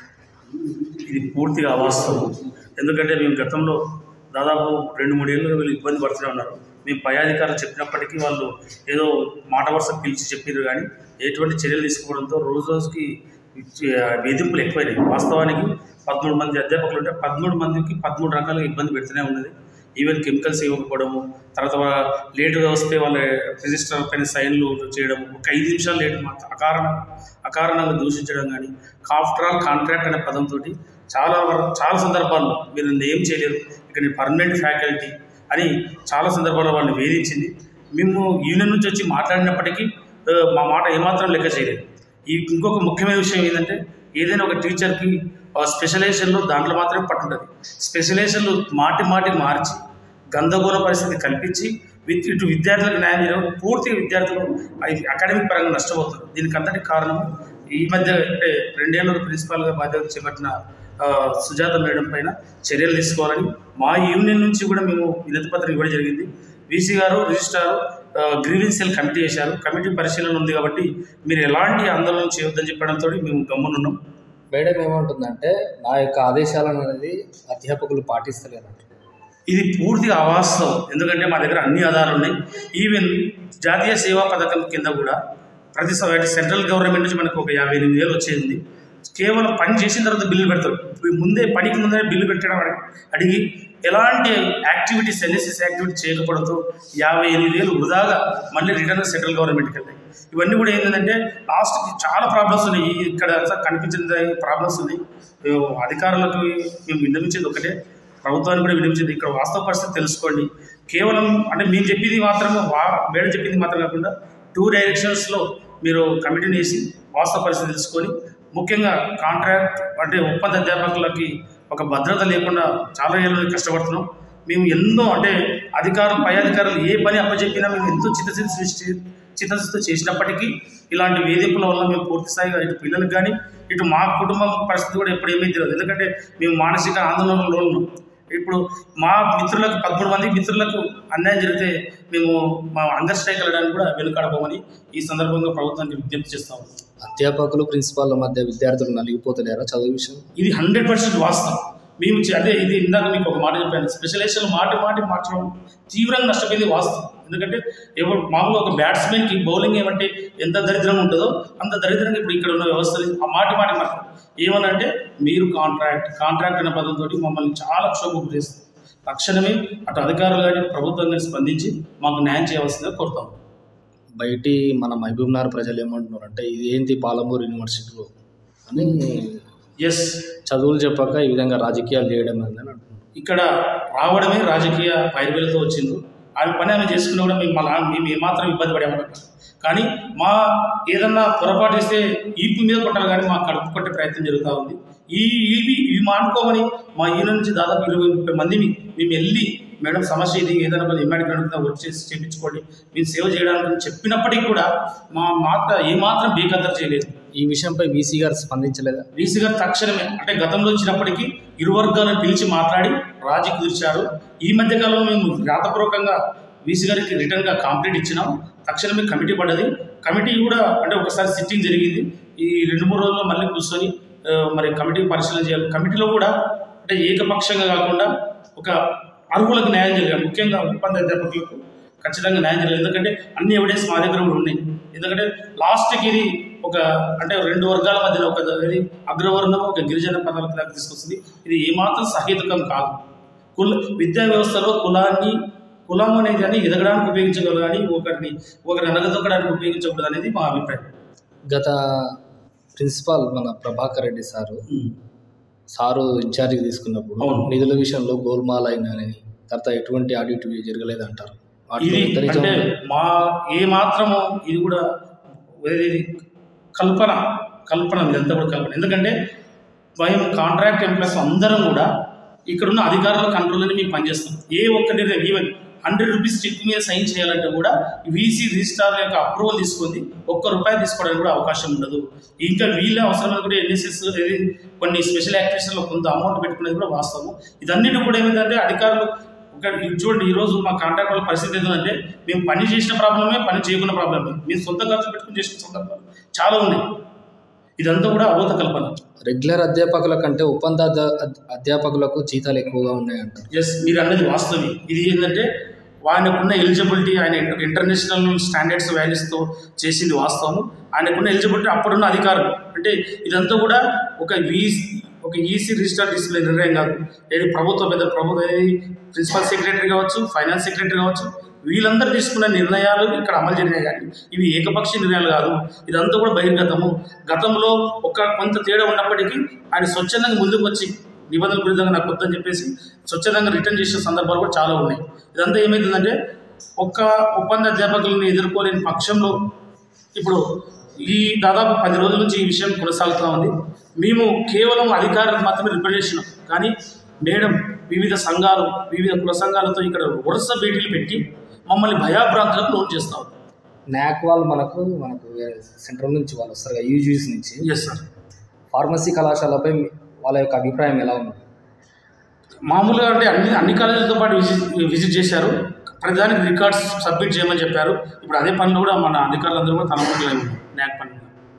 ఇది పూర్తిగా అవాస్తవం ఎందుకంటే మేము గతంలో దాదాపు రెండు మూడేళ్ళుగా వీళ్ళు ఇబ్బంది పడుతూనే ఉన్నారు మేము పై అధికారులు చెప్పినప్పటికీ వాళ్ళు ఏదో మాట వరుస పిలిచి చెప్పారు కానీ ఎటువంటి చర్యలు తీసుకోవడంతో రోజు రోజుకి ఇచ్చి- వేధింపులు ఎక్కువైనాయి వాస్తవానికి పదమూడు మంది అధ్యాపకులు ఉంటే పదమూడు మందికి పదమూడు రకాలుగా ఇబ్బంది పెడుతూనే ఉన్నది ఈవెన్ కెమికల్స్ ఇవ్వకపోవడము తర్వాత వా- లేటుగా వస్తే వాళ్ళ రిజిస్టర్ పైన సైన్లు చేయడం ఒక ఐదు నిమిషాలు లేట్ మాత్రం అకారణ అకారణంగా దూషించడం కానీ ఆఫ్టర్ ఆల్ కాంట్రాక్ట్ అనే పదంతో చాలా వరకు చాలా సందర్భాల్లో మీరు నన్ను ఏం చేయలేరు ఇక నేను పర్మనెంట్ ఫ్యాకల్టీ అని చాలా సందర్భాల్లో వాళ్ళని వేధించింది మేము యూనియన్ నుంచి వచ్చి మాట్లాడినప్పటికీ ఆ, మా మాట ఏమాత్రం లెక్క చేయలేదు ఈ ఇంకొక ముఖ్యమైన విషయం ఏంటంటే ఏదైనా ఒక టీచర్కి స్పెషలైజేషన్లో దాంట్లో మాత్రమే పట్టుంటుంది స్పెషలైజేషన్లు మాటి మాటి మార్చి గందరగోళ పరిస్థితి కల్పించి విత్ ఇటు విద్యార్థులకు న్యాయం చేయడం పూర్తిగా విద్యార్థులు అయి- అకాడమిక్ పరంగా నష్టపోతారు దీనికి అంతటి కారణం ఈ మధ్య అంటే రెండేళ్ళు ప్రిన్సిపాల్గా బాధ్యత చేపట్టిన ఆ, సుజాత మేడం పైన చర్యలు తీసుకోవాలని మా యూనియన్ నుంచి కూడా మేము వినతి పత్రం ఇవ్వడం జరిగింది వీసీ గారు రిజిస్ట్రార్ గ్రీవెన్స్ సెల్ కమిటీ చేశారు కమిటీ పరిశీలన ఉంది కాబట్టి మీరు ఎలాంటి ఆందోళన చేయొద్దని చెప్పడంతో మేము గమ్మునున్నాం మేడం ఏమంటుందంటే నా యొక్క ఆదేశాలను అనేది అధ్యాపకులు పాటిస్తలేరు ఇది పూర్తిగా అవాస్తవం ఎందుకంటే మా దగ్గర అన్ని ఆధారాలు ఉన్నాయి ఈవెన్ జాతీయ సేవా పథకం కింద కూడా ప్రతి స- అంటే సెంట్రల్ గవర్నమెంట్ నుంచి మనకు ఒక యాభై ఎనిమిది వేలు వచ్చేది కేవలం పని చేసిన తర్వాత బిల్లు పెడతారు ఇప్పుడు ముందే పనికి ముందే బిల్లు పెట్టడం అడి- అడిగి ఎలాంటి యాక్టివిటీస్ ఎన్ఎస్ఎస్ యాక్టివిటీ చేయకపోవడంతో యాభై ఎనిమిది వేలు వృధాగా మళ్ళీ రిటర్న్ సెంట్రల్ గవర్నమెంట్కి వెళ్ళాయి ఇవన్నీ కూడా ఏంటంటే లాస్ట్కి చాలా ప్రాబ్లమ్స్ ఉన్నాయి ఈ- ఇక్కడ అంతా కనిపించిన ప్రాబ్లమ్స్ ఉన్నాయి మేము అధికారులకు మేము విన్నవించేది ఒకటే ప్రభుత్వానికి కూడా వినిపించింది ఇక్కడ వాస్తవ పరిస్థితి తెలుసుకోండి కేవలం అంటే మేము చెప్పింది మాత్రం వా మేడం చెప్పింది మాత్రం కాకుండా టూ డైరెక్షన్స్లో మీరు కమిటీని వేసి వాస్తవ పరిస్థితి తెలుసుకొని ముఖ్యంగా కాంట్రాక్ట్ అంటే ఒప్పంద అధ్యాపకులకి ఒక భద్రత లేకుండా చాలా ఏళ్ళ నుండి కష్టపడుతున్నాం మేము ఎన్నో అంటే అధికారం పై అధికారులు ఏ పని అప్పచెప్పినా మేము ఎంతో చిత్తశుద్ధి సృష్టి చిత్తశుద్ధి చేసినప్పటికీ ఇలాంటి వేధింపుల వల్ల మేము పూర్తి స్థాయిగా ఇటు పిల్లలకు కానీ ఇటు మా కుటుంబం పరిస్థితి కూడా ఎప్పుడు ఏమీ తెలియదు ఎందుకంటే మేము మానసిక ఆందోళనలో ఉన్నాం ఇప్పుడు మా మిత్రులకు పదమూడు మంది మిత్రులకు అన్యాయం జరిగితే మేము మా అండర్ స్ట్రైక్ వెళ్ళడానికి కూడా వెనుకాడబోమని ఈ సందర్భంగా ప్రభుత్వానికి విజ్ఞప్తి చేస్తాము అధ్యాపకులు ప్రిన్సిపాల్ల మధ్య విద్యార్థులు నలిగిపోతలేరా చదువు విషయం ఇది హండ్రెడ్ పర్సెంట్ వాస్తవం మేము చే- అదే ఇది ఇందాక మీకు ఒక మాట చెప్పాను స్పెషలైజేషన్ మాటి మాటి మార్చడం తీవ్రంగా నష్టపోయింది వాస్తవం ఎందుకంటే ఎవరు మామూలుగా ఒక బ్యాట్స్మెన్కి బౌలింగ్ ఏమంటే ఎంత దరిద్రంగా ఉంటుందో అంత దరిద్రంగా ఇప్పుడు ఇక్కడ ఉన్న వ్యవస్థలు ఆ మాటి మాటి మార్చడం ఏమనంటే మీరు కాంట్రాక్ట్ కాంట్రాక్ట్ అనే పదంతో మమ్మల్ని చాలా క్షోభకు చేస్తుంది తక్షణమే అటు అధికారులు కానీ ప్రభుత్వం కానీ స్పందించి మాకు న్యాయం చేయవలసిందిగా కోరుతాం బయటి మన మహబూబ్నగర్ ప్రజలు ఏమంటున్నారు అంటే ఇది ఏంటి పాలమూరు యూనివర్సిటీలో అని ఎస్ చదువులు చెప్పాక ఈ విధంగా రాజకీయాలు చేయడం ఏందని అంటున్నారు ఇక్కడ రావడమే రాజకీయ పైరువేలతో వచ్చింది ఆమె పని ఆమె చేసుకున్నా కూడా మేము మళ్ళా మేము ఏమాత్రం ఇబ్బంది పడేవాళ్ళం కానీ మా ఏదన్నా పొరపాటు చేస్తే ఈపీ మీద కొట్టాలి కానీ మా కడుపు కొట్టే ప్రయత్నం జరుగుతూ ఉంది ఈ ఇవి ఇవి మానుకోమని మా యూనియన్ నుంచి దాదాపు ఇరవై ముప్పై మందిని మేము వెళ్ళి మేడం సమస్య ఇది ఏదైనా కొంచెం ఇమ్మాడికి అడుగుతున్నా వర్క్ చేసి చేయించుకోండి మీరు సేవ చేయడానికి చెప్పినప్పటికీ కూడా మా మాత్ర ఏమాత్రం బేఖద్దరు చేయలేదు ఈ విషయంపై వీసీ గారు స్పందించలేదా వీసీ గారు తక్షణమే అంటే గతంలో వచ్చినప్పటికీ ఇరు వర్గాలను పిలిచి మాట్లాడి రాజీ కుదిర్చారు ఈ మధ్య కాలంలో మేము రాతపూర్వకంగా వీసీ గారికి రిటర్న్గా కంప్లీట్ ఇచ్చినాం తక్షణమే కమిటీ పడ్డది కమిటీ కూడా అంటే ఒకసారి సిట్టింగ్ జరిగింది ఈ రెండు మూడు రోజుల్లో మళ్ళీ కూర్చొని ఆ, మరి కమిటీ పరిశీలన చేయాలి కమిటీలో కూడా అంటే ఏకపక్షంగా కాకుండా ఒక అర్హులకు న్యాయం జరగాలి ముఖ్యంగా ఒప్పంద అధ్యాపకులకు ఖచ్చితంగా న్యాయం జరగాలి ఎందుకంటే అన్ని ఎవిడెన్స్ మా దగ్గర కూడా ఉన్నాయి ఎందుకంటే లాస్ట్కి ఇది ఒక అంటే రెండు వర్గాల మధ్యలో ఒక ఇది అగ్రవర్ణం ఒక గిరిజన పదాలకు దాకా తీసుకొస్తుంది ఇది ఏమాత్రం సహేతుకం కాదు కుల విద్యా వ్యవస్థలో కులాన్ని కులం అనేది అని ఎదగడానికి ఉపయోగించగలరు కానీ ఒకరిని ఒకరిని అనగదొక్కడానికి ఉపయోగించకూడదు అనేది మా అభిప్రాయం గత ప్రిన్సిపాల్ మన Prabhakar Reddy sir sir incharge తీసుకున్నప్పుడు అవును. నిధుల విషయంలో గోల్మాల్ అయిందని తర్వాత ఎటువంటి ఆడిట్ జరగలేదు అంటారు వాటిలో ఇది ఉత్తరీయం అంటే మా ఏ మాత్రము ఇది కూడా ఇది కల్పన కల్పన ఇదంతా కూడా కల్పన ఎందుకంటే మేము కాంట్రాక్ట్ ఎంప్లాయీస్ అందరం కూడా ఇక్కడున్న అధికారుల కంట్రోల్లోనే మేము పనిచేస్తాం ఏ ఒక్క నిర్ణయం ఈవెన్ హండ్రెడ్ రూపీస్ చెక్ మీద సైన్ చేయాలంటే కూడా వీసీ రిజిస్ట్రార్ యొక్క అప్రూవల్ తీసుకుంది ఒక్క రూపాయి తీసుకోవడానికి కూడా అవకాశం ఉండదు ఇంకా వీళ్ళ అవసరమైన కూడా ఎన్ఎస్ఎస్ కొన్ని స్పెషల్ యాక్టివిటీస్లో కొంత అమౌంట్ పెట్టుకునేది కూడా వాస్తవం ఇదన్నిటి కూడా ఏమిటంటే అధికారులు ఒక ఇది చూడండి ఈ రోజు మా కాంట్రాక్ట్ వాళ్ళ పరిస్థితి ఏంటంటే మేము పని చేసిన ప్రాబ్లమే పని చేయకున్న ప్రాబ్లమే మేము సొంత ఖర్చు పెట్టుకుని చేసిన సందర్భాలు చాలా ఉన్నాయి ఇదంతా కూడా అబోధ కల్పన రెగ్యులర్ అధ్యాపకుల కంటే ఒప్పంద అధ్యా- అధ్- అధ్యాపకులకు జీతాలు ఎక్కువగా ఉన్నాయంటారు ఎస్ మీరు అన్నది వాస్తవమే ఇది ఏంటంటే ఆయనకున్న ఎలిజిబిలిటీ ఆయన ఇంటర్- ఇంటర్నేషనల్ స్టాండర్డ్స్ వాల్యూస్తో చేసింది వాస్తవం ఆయనకున్న ఎలిజిబిలిటీ అప్పుడున్న అధికారం అంటే ఇదంతా కూడా ఒక వీ ఒక ఈసీ రిజిస్టర్ తీసుకునే నిర్ణయం కాదు ఏది ప్రభుత్వ పెద్ద ప్రభుత్వ ఏది ప్రిన్సిపల్ సెక్రటరీ కావచ్చు ఫైనాన్స్ సెక్రటరీ కావచ్చు వీళ్ళందరూ తీసుకున్న నిర్ణయాలు ఇక్కడ అమలు జరిగినాయి కానీ ఇవి ఏకపక్ష నిర్ణయాలు కాదు ఇదంతా కూడా బహిర్గతము గతంలో ఒక కొంత తేడా ఉన్నప్పటికీ ఆయన స్వచ్ఛందంగా ముందుకు వచ్చి నిబంధనల విరుద్ధంగా నాకు వద్దని చెప్పేసి స్వచ్ఛందంగా రిటర్న్ చేసిన సందర్భాలు కూడా చాలా ఉన్నాయి ఇదంతా ఏమైందంటే ఒక్క ఒప్పంద అధ్యాపకులను ఎదుర్కోలేని పక్షంలో ఇప్పుడు ఈ దాదాపు పది రోజుల నుంచి ఈ విషయం కొనసాగుతూ ఉంది మేము కేవలం అధికారులకు మాత్రమే రిప్రజెంటేషన్ కానీ మేడం వివిధ సంఘాలు వివిధ కుల సంఘాలతో ఇక్కడ వరుస భేటీలు పెట్టి మమ్మల్ని భయాభ్రాంతులకు లోన్ చేస్తా ఉంది నాక్ వాళ్ళు మనకు మనకు సెంట్రల్ నుంచి వాళ్ళు వస్తారు కదా యూజీసీ నుంచి ఎస్ సార్ ఫార్మసీ కళాశాలపై మీ- వాళ్ళ యొక్క అభిప్రాయం ఎలా ఉంది మామూలుగా అంటే అన్ని అన్ని కాలేజీలతో పాటు విజిట్ విజిట్ చేశారు ప్రతిదానికి రికార్డ్స్ సబ్మిట్ చేయమని చెప్పారు ఇప్పుడు అదే పనిలో కూడా మన అధికారులందరూ కూడా తలపట్లేదు న్యాక్ పని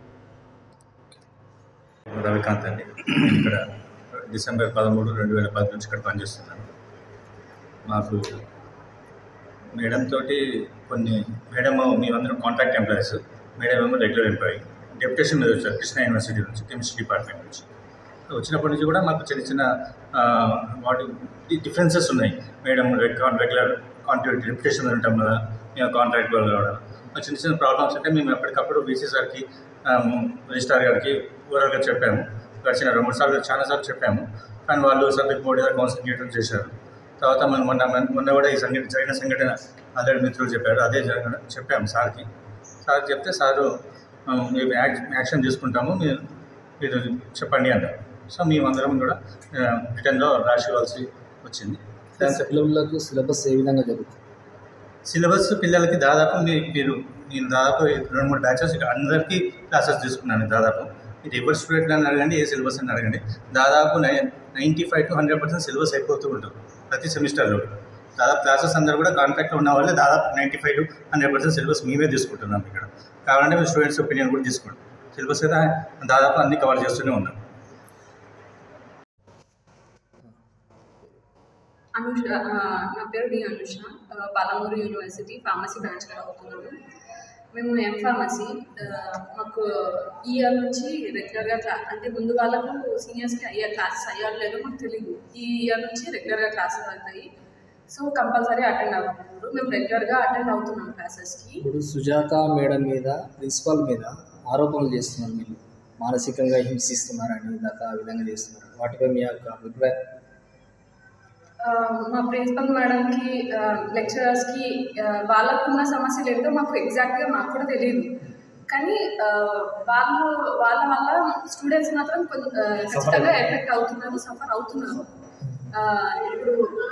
రవికాంత్ అండి ఇక్కడ డిసెంబర్ పదమూడు రెండు వేల పది నుంచి ఇక్కడ పనిచేస్తున్నాను మాకు మేడం తోటి కొన్ని మేడం మేమందరం కాంట్రాక్ట్ ఎంప్లాయీస్ మేడం ఏమో రెగ్యులర్ ఎంప్లాయీ డెప్యుటేషన్ మీద వచ్చారు కృష్ణ యూనివర్సిటీ నుంచి కెమిస్ట్రీ డిపార్ట్మెంట్ నుంచి వచ్చినప్పటి నుంచి కూడా మాకు చిన్న చిన్న ఆ, వాటి డిఫరెన్సెస్ ఉన్నాయి మేడం రెగ్యులర్ కాంట్రాక్ట్ డెప్యుటేషన్ మీద ఉంటాం కదా మేము కాంట్రాక్ట్ వాళ్ళు రావడం ఆ చిన్న చిన్న ప్రాబ్లమ్స్ అంటే మేము ఎప్పటికప్పుడు బీసీ సార్కి రిజిస్ట్రార్ గారికి ఓవరాల్గా చెప్పాము గడిచిన రెండు మూడు సార్లు చాలాసార్లు చెప్పాము కానీ వాళ్ళు సబ్జెక్ట్ బోర్డు మీద కౌన్సిలింగ్ చేయడం చేశారు తర్వాత మనం మొన్న మొన్న కూడా ఈ సంఘటన జరిగిన సంఘటన ఆల్రెడీ మిత్రులు చెప్పారు అదే జరగడం చెప్పాము సార్కి సార్ చెప్తే సారు ఆ, మేము యాక్- యాక్షన్ తీసుకుంటాము మీరు మీరు చెప్పండి అన్నారు సో మేమందరం కూడా రిటర్న్లో రాసి ఇవ్వాల్సి వచ్చింది దాంతో పిల్లలకు సిలబస్ ఏ విధంగా జరుగుతుంది సిలబస్ పిల్లలకి దాదాపు మీ- మీరు నేను దాదాపు రెండు మూడు బ్యాచెస్ అందరికీ క్లాసెస్ తీసుకున్నాను దాదాపు మీరు ఎవరి స్టూడెంట్ అని అడగండి ఏ సిలబస్ అని అడగండి దాదాపు నై ninety five to hundred percent syllabus అయిపోతూ ఉంటుంది ప్రతి సెమిస్టర్లో దాదాపు క్లాసెస్ అందరూ కూడా కాంటాక్ట్లో ఉన్న వాళ్ళే దాదాపు ninety five to hundred percent syllabus మేమే తీసుకుంటున్నాం ఇక్కడ కావాలంటే మీ స్టూడెంట్స్ ఒపీనియన్ కూడా తీసుకోండి సిలబస్ అయితే దాదాపు అన్ని కవర్ చేస్తూనే ఉన్నాం అనుష ఆ, నా పేరు డి అనుష ఆ, పాలమూరు యూనివర్సిటీ ఫార్మసీ బ్రాంచ్లో చదువుతున్నాను మేము ఎం ఫార్మసీ ఆ, మాకు ఈ ఇయర్ నుంచి రెగ్యులర్గా క్లా అంటే ముందు వాళ్ళకు సీనియర్స్కి అయ్యే క్లాసెస్ అయ్యారు లేదో మాకు తెలియదు ఈ ఇయర్ నుంచి రెగ్యులర్గా క్లాసెస్ అవుతాయి సో కంపల్సరీ అటెండ్ అవ్వకూడదు మేము రెగ్యులర్గా అటెండ్ అవుతున్నాం క్లాసెస్కి ఇప్పుడు సుజాత మేడం మీద ప్రిన్సిపాల్ మీద ఆరోపణలు చేస్తున్నారు మీరు మానసికంగా హింసిస్తున్నారని దాకా ఆ విధంగా చేస్తున్నారు వాటిపై మీ యొక్క అభిప్రాయం ఆ, మా ప్రిన్సిపల్ మేడంకి లెక్చరర్స్కి వాళ్ళకున్న సమస్యలు ఏంటో మాకు ఎగ్జాక్ట్గా మాకు కూడా తెలియదు కానీ ఆ, వాళ్ళు వాళ్ళ వల్ల స్టూడెంట్స్ మాత్రం కొంత ఆ, ఖచ్చితంగా ఎఫెక్ట్ అవుతున్నారు సఫర్ అవుతున్నారు ఆ, ఇప్పుడు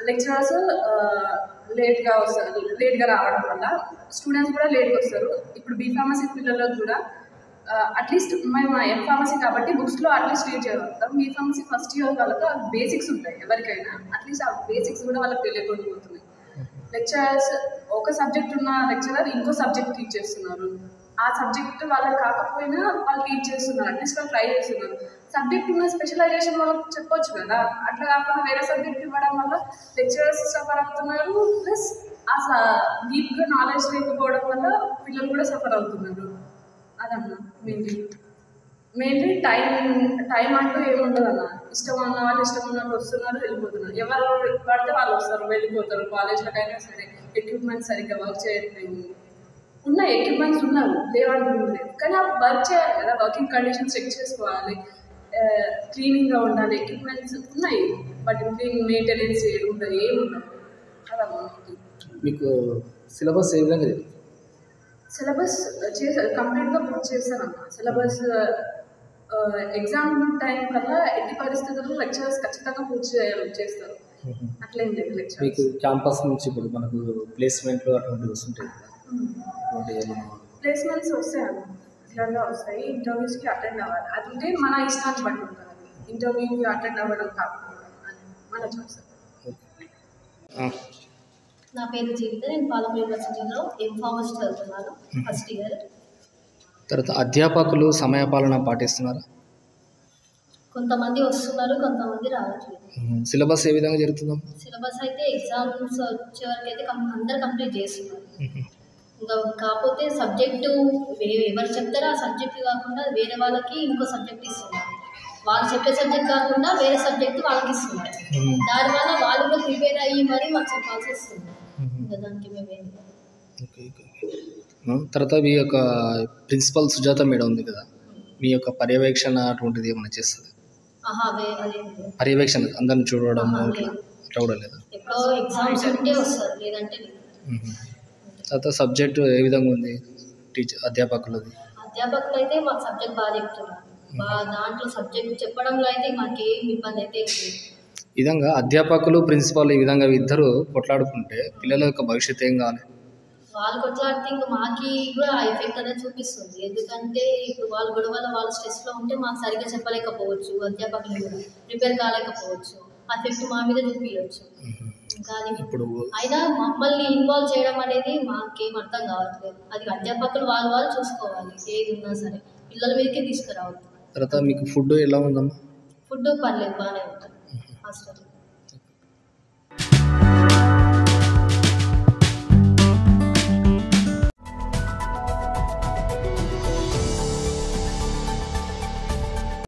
లెక్చరర్స్ లేట్గా వస్తారు లేట్గా రావడం వల్ల స్టూడెంట్స్ కూడా లేట్గా వస్తారు ఇప్పుడు బీ ఫార్మసీ పిల్లలకు కూడా అట్లీస్ట్ మేము ఎం ఫార్మసీ కాబట్టి బుక్స్లో అట్లీస్ట్ రీడ్ చేయగలుగుతాం బీ ఫార్మసీ ఫస్ట్ ఇయర్ వాళ్ళకి బేసిక్స్ ఉంటాయి ఎవరికైనా అట్లీస్ట్ ఆ బేసిక్స్ కూడా వాళ్ళకి తెలియకుండా పోతున్నాయి లెక్చరర్స్ ఒక సబ్జెక్ట్ ఉన్న లెక్చరర్ ఇంకో సబ్జెక్ట్ టీచ్ చేస్తున్నారు ఆ సబ్జెక్ట్ వాళ్ళకి కాకపోయినా వాళ్ళు టీచ్ చేస్తున్నారు అట్లీస్ట్ వాళ్ళు ట్రై చేస్తున్నారు సబ్జెక్ట్ ఉన్న స్పెషలైజేషన్ వాళ్ళకి చెప్పొచ్చు కదా అట్లా కాకుండా వేరే సబ్జెక్ట్ ఇవ్వడం వల్ల లెక్చరర్స్ సఫర్ అవుతున్నారు ప్లస్ ఆ డీప్గా నాలెడ్జ్ లేకపోవడం వల్ల పిల్లలు కూడా సఫర్ అవుతున్నారు అదన్నా మెయిన్లీ మెయిన్లీ టైం టైం అంటూ ఏముండదు అన్న ఇష్టం ఉన్న వాళ్ళు ఇష్టం ఉన్నట్టు వస్తున్నారు వెళ్ళిపోతున్నారు ఎవరు పడితే వాళ్ళు వస్తారు వెళ్ళిపోతారు కాలేజ్లకైనా సరే ఎక్విప్మెంట్స్ సరిగ్గా వర్క్ చేయట్లేదు ఉన్న ఎక్విప్మెంట్స్ ఉన్నారు లేవంటుంది కానీ అవి వర్క్ చేయాలి కదా వర్కింగ్ కండిషన్స్ చెక్ చేసుకోవాలి క్లీనింగ్గా ఉండాలి ఎక్విప్మెంట్స్ ఉన్నాయి బట్ క్లీన్ మెయింటెనెన్స్ ఉంటుంది ఏమి ఉండదు అదమ్మా మీకు సిలబస్ ఏ విధంగా జరుగుతుంది సిలబస్ చేసా కంప్లీట్గా పూర్తి చేశానమ్మా సిలబస్ ఎగ్జామ్ టైం కల్లా ఎట్టి పరిస్థితుల్లో లెక్చరర్స్ ఖచ్చితంగా పూర్తి చేయాలి చేస్తారు అట్లేం లేదు లెక్చరర్స్ మీకు క్యాంపస్ నుంచి ఇప్పుడు మనకు ప్లేస్మెంట్లు అటువంటివి వస్తుంటాయి కదా అటువంటి ఏమైనా ప్లేస్మెంట్స్ వస్తాయమ్మా రెగ్యులర్గా వస్తాయి ఇంటర్వ్యూస్కి అటెండ్ అవ్వాలి అది ఉంటే మన ఇష్టాన్ని బట్టి ఉంటుంది ఇంటర్వ్యూకి అటెండ్ అవ్వడం కాకుండా అని మన చూస్తాం నా పేరు జీవిత నేను పాలమూరు యూనివర్సిటీలో ఎం ఫార్మసీ చదువుతున్నాను ఫస్ట్ ఇయర్ తర్వాత అధ్యాపకులు సమయపాలన పాటిస్తున్నారా కొంతమంది వస్తున్నారు కొంతమంది రావట్లేదు సిలబస్ ఏ విధంగా జరుగుతుందమ్మా సిలబస్ అయితే ఎగ్జామ్స్ వచ్చే వరకు అయితే కం అందరు కంప్లీట్ చేస్తున్నారు ఇంకా కాకపోతే సబ్జెక్టు వే- ఎవరు చెప్తారో ఆ సబ్జెక్ట్ కాకుండా వేరే వాళ్ళకి ఇంకో సబ్జెక్ట్ ఇస్తున్నారు వాళ్ళు చెప్పే సబ్జెక్ట్ కాకుండా వేరే సబ్జెక్ట్ వాళ్ళకి ఇస్తున్నారు దానివల్ల వాళ్ళు కూడా ప్రిపేర్ అయ్యి మరి మాకు చెప్పాల్సి వస్తుంది ఇంకా దానికి మేమేం ఆ, తర్వాత మీ యొక్క ప్రిన్సిపల్ సుజాత మేడం ఉంది కదా మీ యొక్క పర్యవేక్షణ అటువంటిది ఏమైనా చేస్తుంది ఆహా వే అదేం లేదు పర్యవేక్షణ అందరిని చూడడం ఆహా, అట్లా లేదు. అట్లా కూడా లేదా ఎప్పుడో ఎగ్జామ్స్ ఉంటే వస్తారు లేదంటే లేదు తర్వాత సబ్జెక్టు ఏ విధంగా ఉంది టీచర్ అధ్యాపకులది అధ్యాపకులు అయితే మాకు సబ్జెక్ట్ బాగా చెప్తున్నారు బాగా దాంట్లో సబ్జెక్ట్ చెప్పడంలో అయితే మాకేం ఇబ్బంది అయితే ఏం లేదు ఈ విధంగా అధ్యాపకులు ప్రిన్సిపాల్ ఈ విధంగా ఇద్దరు కొట్లాడుకుంటే పిల్లల యొక్క భవిష్యత్తు ఏం కావాలి వాళ్ళు కొట్లాడితే ఇంకా మాకి కూడా ఆ ఎఫెక్ట్ అనేది చూపిస్తుంది ఎందుకంటే ఇప్పుడు వాళ్ళ గొడవల వాళ్ళ స్ట్రెస్లో ఉంటే మాకు సరిగ్గా చెప్పలేకపోవచ్చు అధ్యాపకులు కూడా ప్రిపేర్ కాలేకపోవచ్చు ఆ ఎఫెక్ట్ మా మీద చూపించవచ్చు ఇంకా అది ఇప్పుడు అయినా మమ్మల్ని ఇన్వాల్వ్ చేయడం అనేది మాకేం అర్థం కావట్లేదు అది అధ్యాపకులు వాళ్ళు వాళ్ళు చూసుకోవాలి ఏది ఉన్నా సరే పిల్లల మీదకే తీసుకురావద్దు తర్వాత మీకు ఫుడ్ ఎలా ఉందమ్మా ఫుడ్ పర్లేదు బాగానే ఉంటుంది హాస్టల్